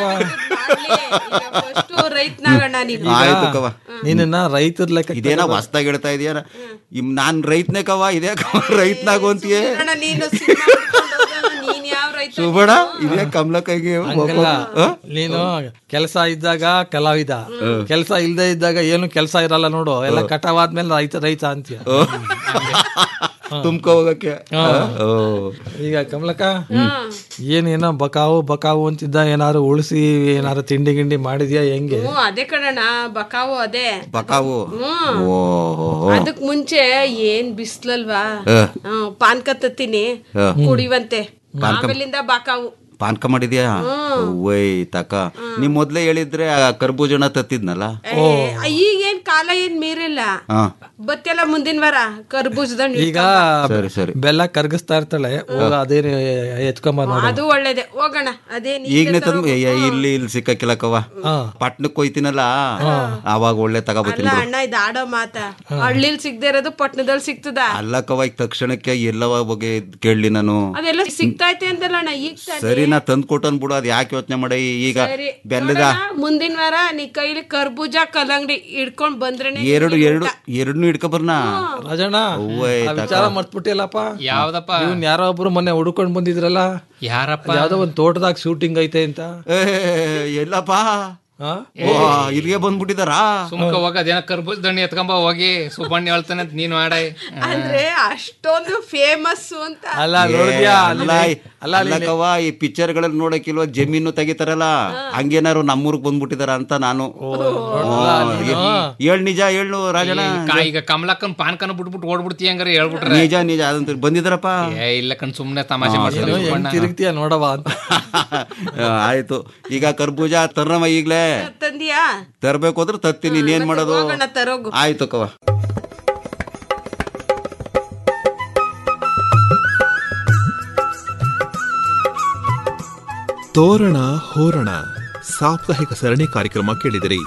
ಫಸ್ಟ್ ರೈತನಾಗಣ್ಣ ನೀನು ಆಯ್ತು ಕವ ನೀನನ್ನ ರೈತರ ಲೆಕ್ಕ ಇದೇನ ಹೊಸ್ದಾಗಿ ಹೇಳ್ತಾ ಇದೀಯ ಇಮ್ ನಾನ್ ರೈತನೇ ಕವ ಇದೇ ಕವ ರೈತನಾಗು ಅಂತೀಯೇ ಅಣ್ಣ ನೀನು ಸಿನಿಮಾ ಮಾಡ್ಕೊಂಡು ಹೋದವ್ನು, ನೀನ್ ಯಾವ ರೈತ ಸುಬೇಡ ಇದೇ ಕಮಲ ಕೈಗೆ ಹಂಗಲ್ಲ ನೀನು ಕೆಲಸ ಇದ್ದಾಗ ಕಲಾವಿದ ಕೆಲಸ ಇಲ್ದೇ ಇದ್ದಾಗ ಏನು ಕೆಲಸ ಇರಲ್ಲ ನೋಡು ಎಲ್ಲ ಕಟಾವಾದ್ಮೇಲೆ ರೈತ ರೈತ ಅಂತೀಯ ತುಂಬ್ಕೊ ಹೋಗಕ್ಕೆ ಓ. ಈಗ ಕಮಲಕ್ಕ ಏನೇನೋ ಬಕಾವು ಬಕಾವು ಅಂತಿದ್ದ ಏನಾರು ಉಳಿಸಿ ಏನಾರು ತಿಂಡಿ ಗಿಂಡಿ ಮಾಡಿದ್ಯಾ ಹೆಂಗೆ ಹ್ಮ್ ಅದೇ ಕಣಣ್ಣ ಬಕಾವು ಅದೇ ಬಕಾವು ಹ್ಮ್ ಓ ಅದಕ್ ಮುಂಚೆ ಏನ್ ಬಿಸ್ಲಲ್ವಾ ಹ. ಹ್ಮ್, ಪಾನ್ಕ ತತ್ತೀನಿ ಹ. ಕುಡಿವಂತೆ ಆಮೇಲಿಂದ ಬಾಕಾವು ಪಾನ್ಕ ಮಾಡಿದ್ಯಾ ವೈ ತಕ ನೀ ಮೊದ್ಲೇ ಹೇಳಿದ್ರೆ ಆ ಕರ್ಬೂಜನ ತತ್ತಿದ್ನಲ್ಲ ಏ, ಈಗೇನ್ ಕಾಲ ಏನ್ ಮೀರಿಲ್ಲ ಹಾ ಬತ್ತೆಲ್ಲ ಮುಂದಿನ ವಾರ ಕರ್ಬೂಜದಂಡ್ ಈಗ ಸರಿ ಸರಿ ಬೆಲ್ಲ ಕರ್ಗಿಸ್ತಾ ಇರ್ತಾಳೆ ಹೋಗ ಅದೇನು ಎತ್ಕೊಂಬ ನೋಡು ಅದು ಒಳ್ಳೇದೆ ಹೋಗೋಣ ಅದೇನ್ ಈಗನೇ ತಂದು ಏ, ಇಲ್ಲಿ ಇಲ್ಲಿ ಸಿಕ್ಕಕ್ಕಿಲ್ಲಕ್ಕವ ಪಟ್ನಕ್ ಹೋಯ್ತೀನಲ್ಲ ಆವಾಗ ಒಳ್ಳೆ ತಗೋಬತ್ತೀನಿ ಅಲ್ಲ ಅಣ್ಣ ಇದು ಆಡೋ ಮಾತ ಹಳ್ಳಿಲ್ ಸಿಗದೆ ಇರೋದು ಪಟ್ನದಲ್ಲಿ ಸಿಗ್ತದ ಅಲ್ಲಕ್ಕವ ಈಗ ತಕ್ಷಣಕ್ಕೆ ಎಲ್ಲವ ಬಗ್ಗೆ ಕೇಳಲಿ ನಾನು ಅದೆಲ್ಲ ಸಿಗ್ತೈತೆ ಅಂತಲ್ಲ ಅಣ್ಣ ಈಗ ತಾನೇ. ಸರಿ ನಾ ತಂದ್ ಕೊಟ್ಟನ್ ಬಿಡು ಅದ್ ಯಾಕೆ ಯೋಚನೆ ಮಾಡಿ ಈಗ ಸರಿ ಬೆಲ್ಲದ ನೋಡೋಣ, ಮುಂದಿನ ವಾರ ನೀ ಕೈಲಿ ಕರ್ಬೂಜ ಕಲ್ಲಂಗಡಿ ಹಿಡ್ಕೊಂಡ್ ಬಂದ್ರೇನೆ ಎರಡು ಎರಡು ಎರಡನ್ನೂ ಹಿಡ್ಕೊ ಬರ್ನ ರಾಜಣ್ಣ ಅವ್ವೇ ಆ ವಿಚಾರ ಮರ್ತ್ಬಿಟ್ಟಿಲ್ಲಪ್ಪ ಯಾವ್ದಪ್ಪ ಇವ್ನ್ ಯಾರೋ ಒಬ್ರು ಮೊನ್ನೆ ಹುಡ್ಕೊಂಡ್ ಬಂದಿದ್ರಲ್ಲ ಯಾರಪ್ಪ ಯಾವ್ದೋ ಒಂದ್ ತೋಟದಾಗ ಶೂಟಿಂಗ್ ಐತೆ ಅಂತ ಏ, ಎಲ್ಲಪ್ಪ ಆ? ಓ, ಇಲ್ಲಿಗೆ ಬಂದ್ಬಿಟ್ಟಿದಾರಾ ಸುಮ್ಕ ಹೋಗ ಅದೇನ ಕರ್ಬೂಜ ದಣ್ಣಿ ಎತ್ಕೊಂಬ ಹೋಗಿ ಸುಬ್ಬಣ್ಣ ಹೇಳ್ತಾನೆ ಅಂತ ನೀನು ಆಡೈ ಅಂದ್ರೆ ಅಷ್ಟೊಂದು ಫೇಮಸ್ ಅಂತ ಅಲ್ಲ ನೋಡಿದ್ಯಾ ಅಲ್ಲ ಅಲ್ಲ ಅಲ್ಲಕ್ಕವ ಈ ಪಿಕ್ಚರ್ ಗಳಲ್ಲಿ ನೋಡಕ್ಕಿಲ್ವ ಜಮೀನು ತೆಗಿತಾರಲ್ಲ ಹಂಗೇನಾರು ನಮ್ಮೂರ್ಗ್ ಬಂದ್ಬಿಟ್ಟಿದಾರ ಅಂತ ನಾನು ಹೇಳ್ ನಿಜ ಹೇಳು ರಾಜಣ್ಣ ಕಾ- ಈಗ ಕಮಲಕ್ಕನ್ ಪಾನ್ಕನ ಬಿಟ್ಬಿಟ್ಟು ಓಡ್ಬಿಡ್ತೀಯ ಹಂಗಾರೆ ಹೇಳ್ಬಿಟ್ರೆ ನಿಜ ನಿಜ ಅದಂತ ಬಂದಿದಾರಪ್ಪ ಏ ಇಲ್ಲ ಕಣ್ ಸುಮ್ನೆ ತಮಾಷೆ ಮಾಡ್ತಾರೆ ಹೆಂಗ್ ಸುಬ್ಬಣ್ಣ. ತಿರುಗ್ತೀಯ ನೋಡವ ಅಂತ ಆಯ್ತು ಈಗ ಕರ್ಬೂಜ ತರ್ರಮ್ಮ ಈಗ್ಲೇ ತಂದಿಯಾ ತರ್ಬೇಕು ಅಂದ್ರೆ ತತ್ತೀನಿ ಇನ್ನೇನ್ ಮಾಡೋದು ಹೋಗೋಣ ತರೋಗು ಆಯ್ತು ಕವ ತೋರಣ ಹೋರಣ ಸಾಪ್ತಾಹಿಕ ಸರಣಿ ಕಾರ್ಯಕ್ರಮ ಕೇಳಿದಿರಿ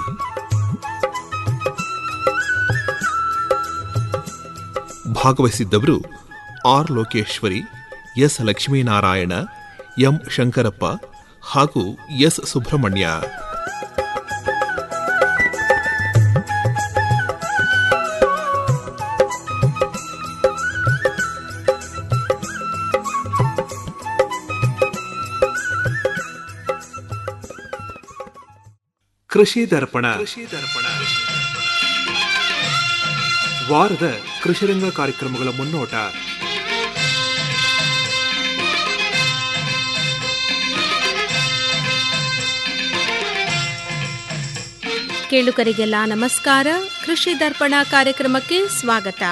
ಭಾಗವಹಿಸಿದ್ದವರು R Lokeshwari S Lakshminarayana M Shankarappa ಹಾಗೂ ಎಸ್ ಸುಬ್ರಹ್ಮಣ್ಯ ಕೃಷಿ ದರ್ಪಣ ಕೃಷಿ ದರ್ಪಣ ವಾರದ ಕೃಷಿರಂಗ ಕಾರ್ಯಕ್ರಮಗಳ ಮುನ್ನೋಟ ಕೇಳುಗರಿಗೆಲ್ಲ ನಮಸ್ಕಾರ ಕೃಷಿ ದರ್ಪಣ ಕಾರ್ಯಕ್ರಮಕ್ಕೆ ಸ್ವಾಗತ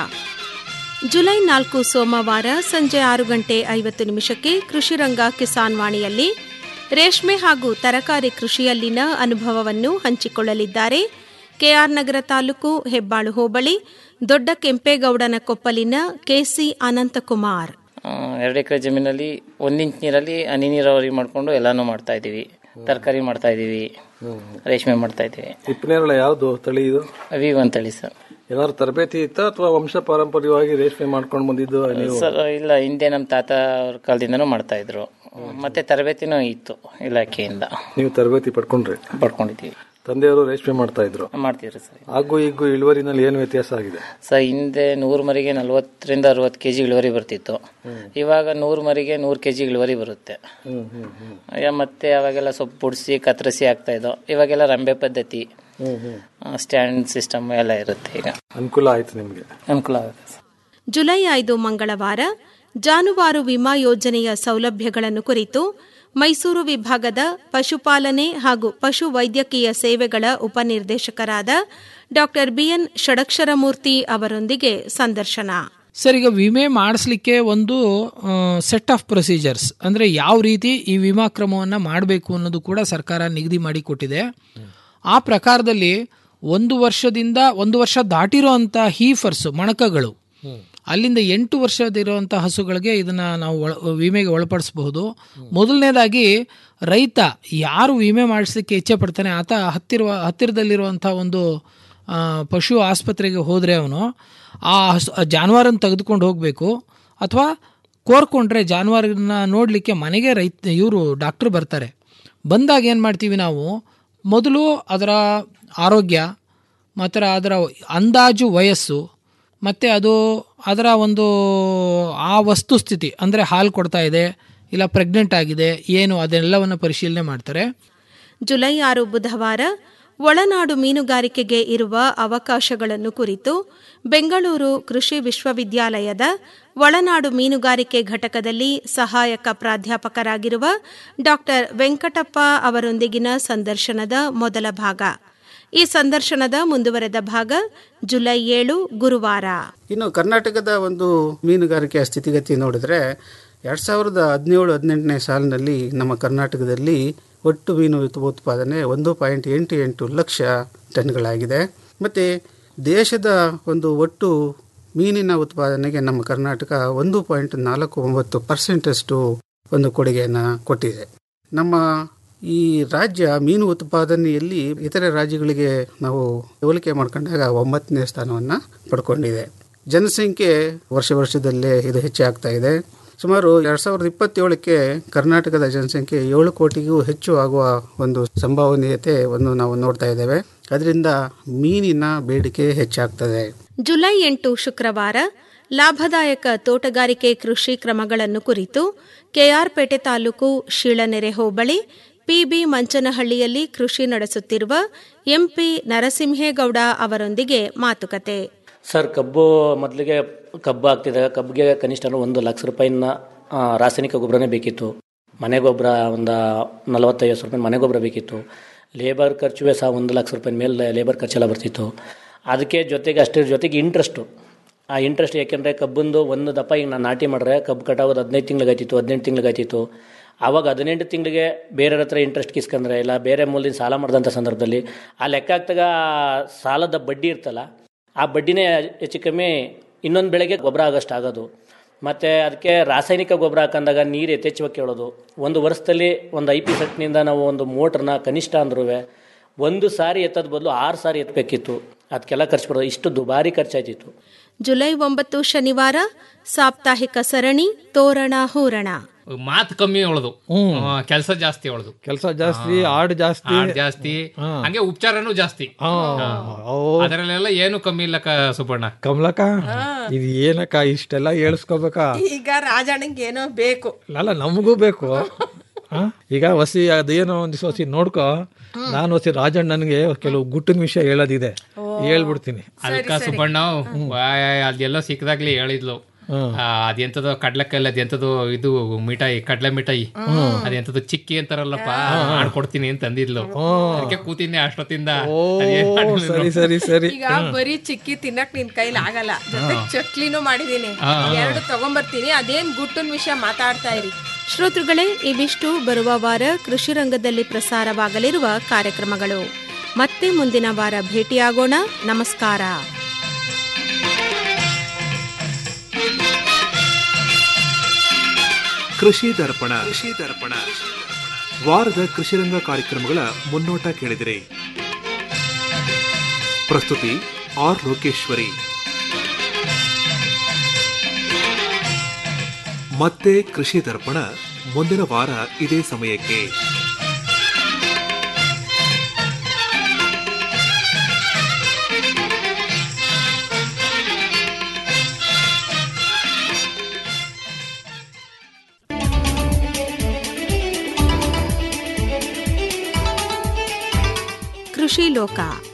ಜುಲೈ ನಾಲ್ಕು ಸೋಮವಾರ ಸಂಜೆ ಆರು ಗಂಟೆ ಐವತ್ತು ನಿಮಿಷಕ್ಕೆ ಕೃಷಿರಂಗ ಕಿಸಾನ್ ವಾಣಿಯಲ್ಲಿ ರೇಷ್ಮೆ ಹಾಗೂ ತರಕಾರಿ ಕೃಷಿಯಲ್ಲಿನ ಅನುಭವವನ್ನು ಹಂಚಿಕೊಳ್ಳಲಿದ್ದಾರೆ ಕೆಆರ್ ನಗರ ತಾಲೂಕು ಹೆಬ್ಬಾಳು ಹೋಬಳಿ ದೊಡ್ಡ ಕೆಂಪೇಗೌಡನ ಕೊಪ್ಪಲಿನ ಕೆಸಿ ಅನಂತಕುಮಾರ್ ಆ, ಎರಡು ಎಕರೆ ಜಮೀನಲ್ಲಿ ಒಂದು ಇಂಚ್ ನೀರಲ್ಲಿ ಹನಿ ನೀರಾವರಿ ಮಾಡಿಕೊಂಡು ಎಲ್ಲಾನು ಮಾಡ್ತಾ ಇದ್ದೀವಿ ತರಕಾರಿ ಮಾಡ್ತಾ ಇದ್ದೀವಿ ರೇಷ್ಮೆ ಮಾಡ್ತಾ ಇದ್ದೀವಿ ಹಿಪ್ಪನೇರಳೆ ಯಾವ್ದು ತಳಿ ಇದು ಅವಿವ್ ಅಂತೇಳಿ ಸರ್ ಏನಾದ್ರು ತರಬೇತಿ ಇತ್ತ ಅಥವಾ ವಂಶ ಪಾರಂಪರ್ಯವಾಗಿ ರೇಷ್ಮೆ ಮಾಡ್ಕೊಂಡು ಬಂದಿದ್ದು ನೀವು ಸರ್ ಇಲ್ಲ ಹಿಂದೆ ನಮ್ಮ ತಾತ ಅವ್ರ ಕಾಲದಿಂದನೂ ಮಾಡ್ತಾ ಇದ್ರು ಮತ್ತೆ ತರಬೇತಿನೂ ಇತ್ತು ಇಲಾಖೆಯಿಂದ ನೀವು ತರಬೇತಿ ಪಡ್ಕೊಂಡ್ರಿ ಪಡ್ಕೊಂಡಿದ್ದೀವಿ ತಂದೆಯವರು ರೇಷ್ಮೆ ಮಾಡ್ತಾ ಇದ್ರು ಮಾಡ್ತೀವ್ರಿ ಸರ್ ಹಾಗೂ ಈಗೂ ಇಳುವರಿನಲ್ಲಿ ಏನು ವ್ಯತ್ಯಾಸ ಆಗಿದೆ ಸರ್ ಹಿಂದೆ ನೂರು ಮರಿಗೆ ನಲ್ವತ್ತರಿಂದ ಅರವತ್ತು ಕೆಜಿ ಇಳುವರಿ ಬರ್ತಿತ್ತು ಇವಾಗ ನೂರು ಮರಿಗೆ ನೂರು ಕೆಜಿ ಇಳುವರಿ ಬರುತ್ತೆ ಅಯ್ಯ, ಮತ್ತೆ ಅವಾಗೆಲ್ಲ ಸೊಪ್ಪು ಬುಡ್ಸಿ ಕತ್ತರಿಸಿ ಆಗ್ತಾ ಇದ್ದೋ ಇವಾಗೆಲ್ಲ ರಂಬೆ ಪದ್ಧತಿ ಸ್ಟ್ಯಾಂಡ್ ಸಿಸ್ಟಮ್ ಎಲ್ಲ ಇರುತ್ತೆ ಈಗ ಅನುಕೂಲ ಆಯ್ತು ನಿಮ್ಗೆ ಅನುಕೂಲ ಆಗುತ್ತೆ ಸರ್. ಜುಲೈ ಐದು ಮಂಗಳವಾರ ಜಾನುವಾರು ವಿಮಾ ಯೋಜನೆಯ ಸೌಲಭ್ಯಗಳನ್ನು ಕುರಿತು ಮೈಸೂರು ವಿಭಾಗದ ಪಶುಪಾಲನೆ ಹಾಗೂ ಪಶು ವೈದ್ಯಕೀಯ ಸೇವೆಗಳ ಉಪನಿರ್ದೇಶಕರಾದ ಡಾ ಬಿಎನ್ ಷಡಕ್ಷರಮೂರ್ತಿ ಅವರೊಂದಿಗೆ ಸಂದರ್ಶನ ಸರ್ ಈಗ ವಿಮೆ ಮಾಡಿಸ್ಲಿಕ್ಕೆ ಒಂದು ಸೆಟ್ ಆಫ್ ಪ್ರೊಸೀಜರ್ಸ್ ಅಂದರೆ ಯಾವ ರೀತಿ ಈ ವಿಮಾ ಕ್ರಮವನ್ನು ಮಾಡಬೇಕು ಅನ್ನೋದು ಕೂಡ ಸರ್ಕಾರ ನಿಗದಿ ಮಾಡಿ ಕೊಟ್ಟಿದೆ ಆ ಪ್ರಕಾರದಲ್ಲಿ ಒಂದು ವರ್ಷದಿಂದ ಒಂದು ವರ್ಷ ದಾಟಿರೋ ಅಂಥ ಹೀಫರ್ಸ್ ಮಣಕಗಳು ಅಲ್ಲಿಂದ ಎಂಟು ವರ್ಷದಿರುವಂಥ ಹಸುಗಳಿಗೆ ಇದನ್ನು ನಾವು ಒಳ ವಿಮೆಗೆ ಒಳಪಡಿಸಬಹುದು ಮೊದಲನೇದಾಗಿ ರೈತ ಯಾರು ವಿಮೆ ಮಾಡಿಸ್ಲಿಕ್ಕೆ ಇಚ್ಛೆ ಪಡ್ತಾನೆ ಆತ ಹತ್ತಿರ ಹತ್ತಿರದಲ್ಲಿರುವಂಥ ಒಂದು ಆ, ಪಶು ಆಸ್ಪತ್ರೆಗೆ ಹೋದರೆ ಅವನು ಆ ಹಸು ಆ ಜಾನುವಾರನ್ನು ತೆಗೆದುಕೊಂಡು ಹೋಗಬೇಕು ಅಥವಾ ಕೋರ್ಕೊಂಡ್ರೆ ಜಾನುವಾರನ್ನ ನೋಡಲಿಕ್ಕೆ ಮನೆಗೆ ರೈತ ಇವರು ಡಾಕ್ಟ್ರು ಬರ್ತಾರೆ ಬಂದಾಗ ಏನು ಮಾಡ್ತೀವಿ ನಾವು ಮೊದಲು ಅದರ ಆರೋಗ್ಯ ಮತ್ತು ಅದರ ಅಂದಾಜು ವಯಸ್ಸು ಮತ್ತು ಅದು ಅದರ ಒಂದು ಆ ವಸ್ತುಸ್ಥಿತಿ ಅಂದರೆ ಹಾಲು ಕೊಡ್ತಾ ಇದೆ ಇಲ್ಲ ಪ್ರೆಗ್ನೆಂಟ್ ಆಗಿದೆ ಏನು ಅದೆಲ್ಲವನ್ನು ಪರಿಶೀಲನೆ ಮಾಡ್ತಾರೆ ಜುಲೈ ಆರು ಬುಧವಾರ ಒಳನಾಡು ಮೀನುಗಾರಿಕೆಗೆ ಇರುವ ಅವಕಾಶಗಳನ್ನು ಕುರಿತು ಬೆಂಗಳೂರು ಕೃಷಿ ವಿಶ್ವವಿದ್ಯಾಲಯದ ಒಳನಾಡು ಮೀನುಗಾರಿಕೆ ಘಟಕದಲ್ಲಿ ಸಹಾಯಕ ಪ್ರಾಧ್ಯಾಪಕರಾಗಿರುವ ಡಾ ವೆಂಕಟಪ್ಪ ಅವರೊಂದಿಗಿನ ಸಂದರ್ಶನದ ಮೊದಲ ಭಾಗ ಈ ಸಂದರ್ಶನದ ಮುಂದುವರೆದ ಭಾಗ ಜುಲೈ ಏಳು ಗುರುವಾರ ಇನ್ನು ಕರ್ನಾಟಕದ ಒಂದು ಮೀನುಗಾರಿಕೆಯ ಸ್ಥಿತಿಗತಿ ನೋಡಿದ್ರೆ ಎರಡು ಸಾವಿರದ ಹದಿನೇಳು ಹದಿನೆಂಟನೇ ಸಾಲಿನಲ್ಲಿ ನಮ್ಮ ಕರ್ನಾಟಕದಲ್ಲಿ ಒಟ್ಟು ಮೀನು ಉತ್- ಉತ್ಪಾದನೆ ಒಂದು ಪಾಯಿಂಟ್ ಎಂಟು ಎಂಟು ಲಕ್ಷ ಟನ್ಗಳಾಗಿದೆ ಮತ್ತು ದೇಶದ ಒಂದು ಒಟ್ಟು ಮೀನಿನ ಉತ್ಪಾದನೆಗೆ ನಮ್ಮ ಕರ್ನಾಟಕ ಒಂದು ಪಾಯಿಂಟ್ ನಾಲ್ಕು ಒಂಬತ್ತು ಪರ್ಸೆಂಟಷ್ಟು ಒಂದು ಕೊಡುಗೆಯನ್ನು ಕೊಟ್ಟಿದೆ ನಮ್ಮ ಈ ರಾಜ್ಯ ಮೀನು ಉತ್ಪಾದನೆಯಲ್ಲಿ ಇತರೆ ರಾಜ್ಯಗಳಿಗೆ ನಾವು ಹೋಲಿಕೆ ಮಾಡ್ಕೊಂಡಾಗ ಒಂಬತ್ತನೇ ಸ್ಥಾನವನ್ನು ಪಡ್ಕೊಂಡಿದೆ ಜನಸಂಖ್ಯೆ ವರ್ಷ ವರ್ಷದಲ್ಲೇ ಇದು ಹೆಚ್ಚಾಗ್ತಾ ಇದೆ ಸುಮಾರು ಎರಡು ಸಾವಿರದ ಇಪ್ಪತ್ತೇಳಕ್ಕೆ ಕರ್ನಾಟಕದ ಜನಸಂಖ್ಯೆ ಏಳು ಕೋಟಿಗೂ ಹೆಚ್ಚು ಆಗುವ ಒಂದು ಸಂಭವನೀಯತೆ ಒಂದು ನಾವು ನೋಡ್ತಾ ಇದ್ದೇವೆ ಅದರಿಂದ ಮೀನಿನ ಬೇಡಿಕೆ ಹೆಚ್ಚಾಗ್ತದೆ ಜುಲೈ ಎಂಟು ಶುಕ್ರವಾರ ಲಾಭದಾಯಕ ತೋಟಗಾರಿಕೆ ಕೃಷಿ ಕ್ರಮಗಳನ್ನು ಕುರಿತು ಕೆಆರ್ಪೇಟೆ ತಾಲೂಕು ಶೀಳನೆರೆ ಹೋಬಳಿ ಪಿಬಿ ಮಂಚನಹಳ್ಳಿಯಲ್ಲಿ ಕೃಷಿ ನಡೆಸುತ್ತಿರುವ ಎಂಪಿ ನರಸಿಂಹೇಗೌಡ ಅವರೊಂದಿಗೆ ಮಾತುಕತೆ ಸರ್ ಕಬ್ಬು ಮೊದಲಿಗೆ ಕಬ್ಬು ಆಗ್ತಿದೆ ಕಬ್ಬಿಗೆ ಕನಿಷ್ಠ ಅಂದ್ರೆ ಒಂದು ಲಕ್ಷ ರೂಪಾಯಿನ ಆ, ರಾಸಾಯನಿಕ ಗೊಬ್ಬರನೇ ಬೇಕಿತ್ತು ಮನೆ ಗೊಬ್ಬರ ಒಂದು ನಲವತ್ತೈವತ್ತು ರೂಪಾಯಿ ಮನೆ ಗೊಬ್ಬರ ಬೇಕಿತ್ತು ಲೇಬರ್ ಖರ್ಚುವೆ ಸಹ ಒಂದು ಲಕ್ಷ ರೂಪಾಯಿ ಮೇಲೆ ಲೇಬರ್ ಖರ್ಚೆಲ್ಲ ಬರ್ತಿತ್ತು ಅದಕ್ಕೆ ಜೊತೆಗೆ ಅಷ್ಟರ ಜೊತೆಗೆ ಇಂಟ್ರೆಸ್ಟು ಆ ಇಂಟ್ರೆಸ್ಟ್ ಯಾಕೆಂದರೆ ಕಬ್ಬಂದು ಒಂದು ದಪ್ಪ ಈಗ ನಾನು ನಾಟಿ ಮಾಡಿದ್ರೆ ಕಬ್ಬು ಕಟಾಗೋದು ಹದಿನೈದು ತಿಂಗಳಿಗಾಯ್ತಿತ್ತು ಹದಿನೆಂಟು ತಿಂಗಳಿಗಾಯ್ತಿತ್ತು ಆವಾಗ ಹದಿನೆಂಟು ತಿಂಗಳಿಗೆ ಬೇರೆಯವ್ರ ಹತ್ರ ಇಂಟ್ರೆಸ್ಟ್ ಕಿಸ್ಕೊಂಡ್ರೆ ಇಲ್ಲ ಬೇರೆ ಮೂಲದಿಂದ ಸಾಲ ಮಾಡಿದಂಥ ಸಂದರ್ಭದಲ್ಲಿ ಆ ಲೆಕ್ಕ ಹಾಕ್ದಾಗ ಆ ಸಾಲದ ಬಡ್ಡಿ ಇರ್ತಲ್ಲ ಆ ಬಡ್ಡಿನೇ ಹೆಚ್ಚು ಕಮ್ಮಿ ಇನ್ನೊಂದು ಬೆಳೆಗೆ ಗೊಬ್ಬರ ಆಗೋಷ್ಟು ಆಗೋದು ಮತ್ತು ಅದಕ್ಕೆ ರಾಸಾಯನಿಕ ಗೊಬ್ಬರ ಹಾಕಂದಾಗ ನೀರು ಯಥೇಚ್ಛವಾಗಿ ಕೇಳೋದು ಒಂದು ವರ್ಷದಲ್ಲಿ ಒಂದು ಐ ಪಿ ಸೆಟ್ನಿಂದ ನಾವು ಒಂದು ಮೋಟ್ರನ್ನ ಕನಿಷ್ಠ ಅಂದ್ರೂ ಒಂದು ಸಾರಿ ಎತ್ತದ ಬದಲು ಆರು ಸಾರಿ ಎತ್ತಬೇಕಿತ್ತು ಅದಕ್ಕೆಲ್ಲ ಖರ್ಚು ಬರೋದು ಇಷ್ಟು ದುಬಾರಿ ಖರ್ಚಾಯ್ತಿತ್ತು ಜುಲೈ ಒಂಬತ್ತು ಶನಿವಾರ ಸಾಪ್ತಾಹಿಕ ಸರಣಿ ತೋರಣ ಹೂರಣ ಮಾತು ಕಮ್ಮಿ ಅವಳದು ಕೆಲಸ ಜಾಸ್ತಿ ಅವಳದು ಕೆಲಸ ಜಾಸ್ತಿ ಆಡ್ ಜಾಸ್ತಿ ಹಾಡ್ ಜಾಸ್ತಿ ಹಂಗೆ ಉಪಚಾರನೂ ಜಾಸ್ತಿ ಹಾ. ಹಾ. ಓ. ಅದರಲ್ಲೆಲ್ಲ ಏನು ಕಮ್ಮಿ ಇಲ್ಲ ಕ- ಸುಬ್ಬಣ್ಣ ಕಮಲಕ್ಕ ಇದು ಏನಕ್ಕ ಇಷ್ಟೆಲ್ಲ ಹೇಳಿಸ್ಕೋಬೇಕಾ ಈಗ ರಾಜಣ್ಣಂಗೆ ಏನೋ ಬೇಕು ಅಲ್ಲ ನಮಗೂ ಬೇಕು ಆ? ಈಗ ವಸಿ ಅದೇನೋ ಒಂದ್ ದಿವಸ ವಸಿ ನೋಡ್ಕೊ ನಾನು ವಸಿ ರಾಜಣ್ಣನ್ಗೆ ಕೆಲವು ಗುಟ್ಟಿನ ವಿಷಯ ಹೇಳೋದಿದೆ ಹೇಳ್ಬಿಡ್ತೀನಿ ಅದಕ್ಕ ಸುಬ್ಬಣ್ಣ ವಾಯ್ ಅದೆಲ್ಲ ಸಿಕ್ಕದಾಗ್ಲಿ ಹೇಳಿದ್ಲು ಆ, ಅದೆಂತದೋ ಕಡ್ಲೆಕಾಯಿ ಅದೆಂತದೋ ಇದು ಮಿಠಾಯಿ ಕಡ್ಲೆ ಮಿಠಾಯಿ ಅದೆಂತದೋ ಚಿಕ್ಕಿ ಅಂತಾರಲ್ಲಪ್ಪ ಮಾಡ್ಕೊಡ್ತೀನಿ ಅಂತ ಅಂದಿದ್ಲು ಅದಕ್ಕೆ ಕೂತೀನಿ ಅಷ್ಟೊತ್ತಿಂದ ಅದೇನ್ ಮಾಡಿದ್ಲು ಸರಿ ಸರಿ ಸರಿ ಈಗ ಬರೀ ಚಿಕ್ಕಿ ತಿನ್ನಕ್ ನಿನ್ ಕೈಲಿ ಆಗಲ್ಲ ಜೊತೆ ಚಕ್ಲಿನೂ ಮಾಡಿದೀನಿ ಹಾ, ಹಾ. ಎರಡು ತಗೊಂಬರ್ತೀನಿ ಅದೇನ್ ಗುಟ್ಟನ್ ವಿಷಯ ಮಾತಾಡ್ತಾ ಇರಿ ಶ್ರೋತೃಗಳೇ ಇವಿಷ್ಟು ಬರುವ ವಾರ ಕೃಷಿ ರಂಗದಲ್ಲಿ ಪ್ರಸಾರವಾಗಲಿರುವ ಕಾರ್ಯಕ್ರಮಗಳು ಮತ್ತೆ ಮುಂದಿನ ವಾರ ಭೇಟಿಯಾಗೋಣ ನಮಸ್ಕಾರ ಕೃಷಿ ದರ್ಪಣ ಕೃಷಿ ದರ್ಪಣ ವಾರದ ಕೃಷಿರಂಗ ಕಾರ್ಯಕ್ರಮಗಳ ಮುನ್ನೋಟ ಕೇಳಿದಿರಿ ಪ್ರಸ್ತುತಿ ಆರ್ ಲೋಕೇಶ್ವರಿ ಮತ್ತೆ ಕೃಷಿ ದರ್ಪಣ ಮುಂದಿನ ವಾರ ಇದೇ ಸಮಯಕ್ಕೆ ಕೃಷಿ ಲೋಕ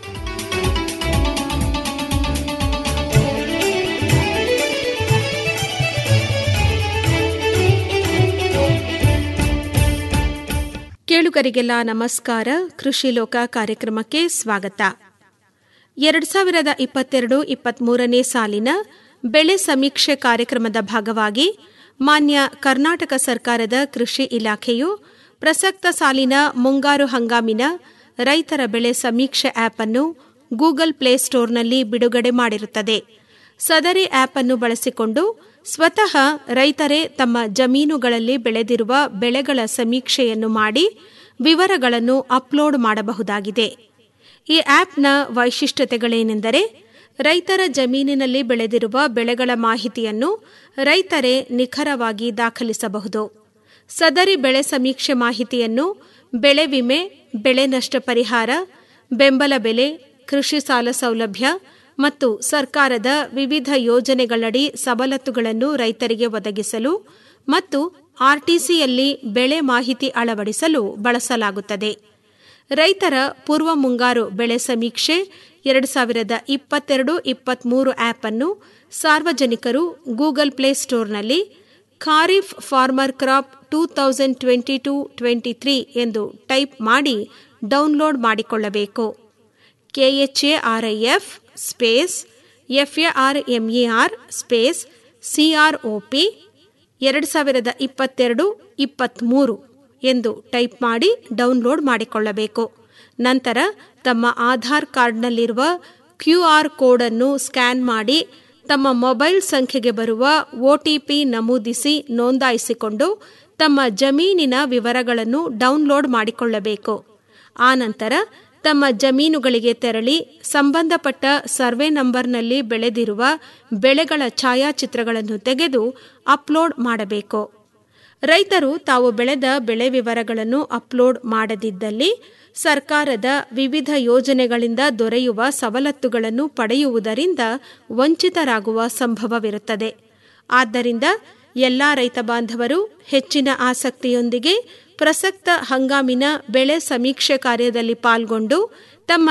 ಕೇಳುಗರಿಗೆಲ್ಲ ನಮಸ್ಕಾರ ಕೃಷಿ ಲೋಕ ಕಾರ್ಯಕ್ರಮಕ್ಕೆ ಸ್ವಾಗತ ಎರಡು ಸಾವಿರದ ಇಪ್ಪತ್ತೆರಡು ಇಪ್ಪತ್ಮೂರನೇ ಸಾಲಿನ ಬೆಳೆ ಸಮೀಕ್ಷೆ ಕಾರ್ಯಕ್ರಮದ ಭಾಗವಾಗಿ ಮಾನ್ಯ ಕರ್ನಾಟಕ ಸರ್ಕಾರದ ಕೃಷಿ ಇಲಾಖೆಯು ಪ್ರಸಕ್ತ ಸಾಲಿನ ಮುಂಗಾರು ಹಂಗಾಮಿನ ರೈತರ ಬೆಳೆ ಸಮೀಕ್ಷೆ ಆಪ್ ಅನ್ನು ಗೂಗಲ್ ಪ್ಲೇಸ್ಟೋರ್ನಲ್ಲಿ ಬಿಡುಗಡೆ ಮಾಡಿರುತ್ತದೆ ಸದರಿ ಆಪ್ ಅನ್ನು ಬಳಸಿಕೊಂಡು ಸ್ವತಃ ರೈತರೇ ತಮ್ಮ ಜಮೀನುಗಳಲ್ಲಿ ಬೆಳೆದಿರುವ ಬೆಳೆಗಳ ಸಮೀಕ್ಷೆಯನ್ನು ಮಾಡಿ ವಿವರಗಳನ್ನು ಅಪ್ಲೋಡ್ ಮಾಡಬಹುದಾಗಿದೆ ಈ ಆಪ್ನ ವೈಶಿಷ್ಟ್ಯತೆಗಳೇನೆಂದರೆ ರೈತರ ಜಮೀನಿನಲ್ಲಿ ಬೆಳೆದಿರುವ ಬೆಳೆಗಳ ಮಾಹಿತಿಯನ್ನು ರೈತರೇ ನಿಖರವಾಗಿ ದಾಖಲಿಸಬಹುದು ಸದರಿ ಬೆಳೆ ಸಮೀಕ್ಷೆ ಮಾಹಿತಿಯನ್ನು ಬೆಳೆ ವಿಮೆ ಬೆಳೆ ನಷ್ಟ ಪರಿಹಾರ ಬೆಂಬಲ ಬೆಲೆ ಕೃಷಿ ಸಾಲ ಸೌಲಭ್ಯ ಮತ್ತು ಸರ್ಕಾರದ ವಿವಿಧ ಯೋಜನೆಗಳಡಿ ಸವಲತ್ತುಗಳನ್ನು ರೈತರಿಗೆ ಒದಗಿಸಲು ಮತ್ತು ಆರ್ಟಿಸಿಯಲ್ಲಿ ಬೆಳೆ ಮಾಹಿತಿ ಅಳವಡಿಸಲು ಬಳಸಲಾಗುತ್ತದೆ ರೈತರ ಪೂರ್ವ ಮುಂಗಾರು ಬೆಳೆ ಸಮೀಕ್ಷೆ ಎರಡು ಸಾವಿರದ ಇಪ್ಪತ್ತೆರಡು ಇಪ್ಪತ್ತ್ಮೂರು ಆ್ಯಪ್ ಅನ್ನು ಸಾರ್ವಜನಿಕರು ಗೂಗಲ್ ಪ್ಲೇ ಸ್ಟೋರ್ನಲ್ಲಿ kharif farmer crop two thousand twenty two twenty three ಎಂದು ಟೈಪ್ ಮಾಡಿ ಡೌನ್ಲೋಡ್ ಮಾಡಿಕೊಳ್ಳಬೇಕು K H A R I F space F A R M E R space C R O P ಎರಡು ಸಾವಿರದ ಇಪ್ಪತ್ತೆರಡು ಇಪ್ಪತ್ತ್ಮೂರು ಎಂದು ಟೈಪ್ ಮಾಡಿ ಡೌನ್ಲೋಡ್ ಮಾಡಿಕೊಳ್ಳಬೇಕು ನಂತರ ತಮ್ಮ ಆಧಾರ್ ಕಾರ್ಡ್ನಲ್ಲಿರುವ ಕ್ಯೂ ಆರ್ ಕೋಡನ್ನು ಸ್ಕ್ಯಾನ್ ಮಾಡಿ ತಮ್ಮ ಮೊಬೈಲ್ ಸಂಖ್ಯೆಗೆ ಬರುವ ಒಟಿಪಿ ನಮೂದಿಸಿ ನೋಂದಾಯಿಸಿಕೊಂಡು ತಮ್ಮ ಜಮೀನಿನ ವಿವರಗಳನ್ನು ಡೌನ್ಲೋಡ್ ಮಾಡಿಕೊಳ್ಳಬೇಕು ಆನಂತರ ತಮ್ಮ ಜಮೀನುಗಳಿಗೆ ತೆರಳಿ ಸಂಬಂಧಪಟ್ಟ ಸರ್ವೆ ನಂಬರ್ನಲ್ಲಿ ಬೆಳೆದಿರುವ ಬೆಳೆಗಳ ಛಾಯಾಚಿತ್ರಗಳನ್ನು ತೆಗೆದು ಅಪ್ಲೋಡ್ ಮಾಡಬೇಕು ರೈತರು ತಾವು ಬೆಳೆದ ಬೆಳೆ ವಿವರಗಳನ್ನು ಅಪ್ಲೋಡ್ ಮಾಡದಿದ್ದಲ್ಲಿ ಸರ್ಕಾರದ ವಿವಿಧ ಯೋಜನೆಗಳಿಂದ ದೊರೆಯುವ ಸವಲತ್ತುಗಳನ್ನು ಪಡೆಯುವುದರಿಂದ ವಂಚಿತರಾಗುವ ಸಂಭವವಿರುತ್ತದೆ ಆದ್ದರಿಂದ ಎಲ್ಲ ರೈತ ಬಾಂಧವರು ಹೆಚ್ಚಿನ ಆಸಕ್ತಿಯೊಂದಿಗೆ ಪ್ರಸಕ್ತ ಹಂಗಾಮಿನ ಬೆಳೆ ಸಮೀಕ್ಷೆ ಕಾರ್ಯದಲ್ಲಿ ಪಾಲ್ಗೊಂಡು ತಮ್ಮ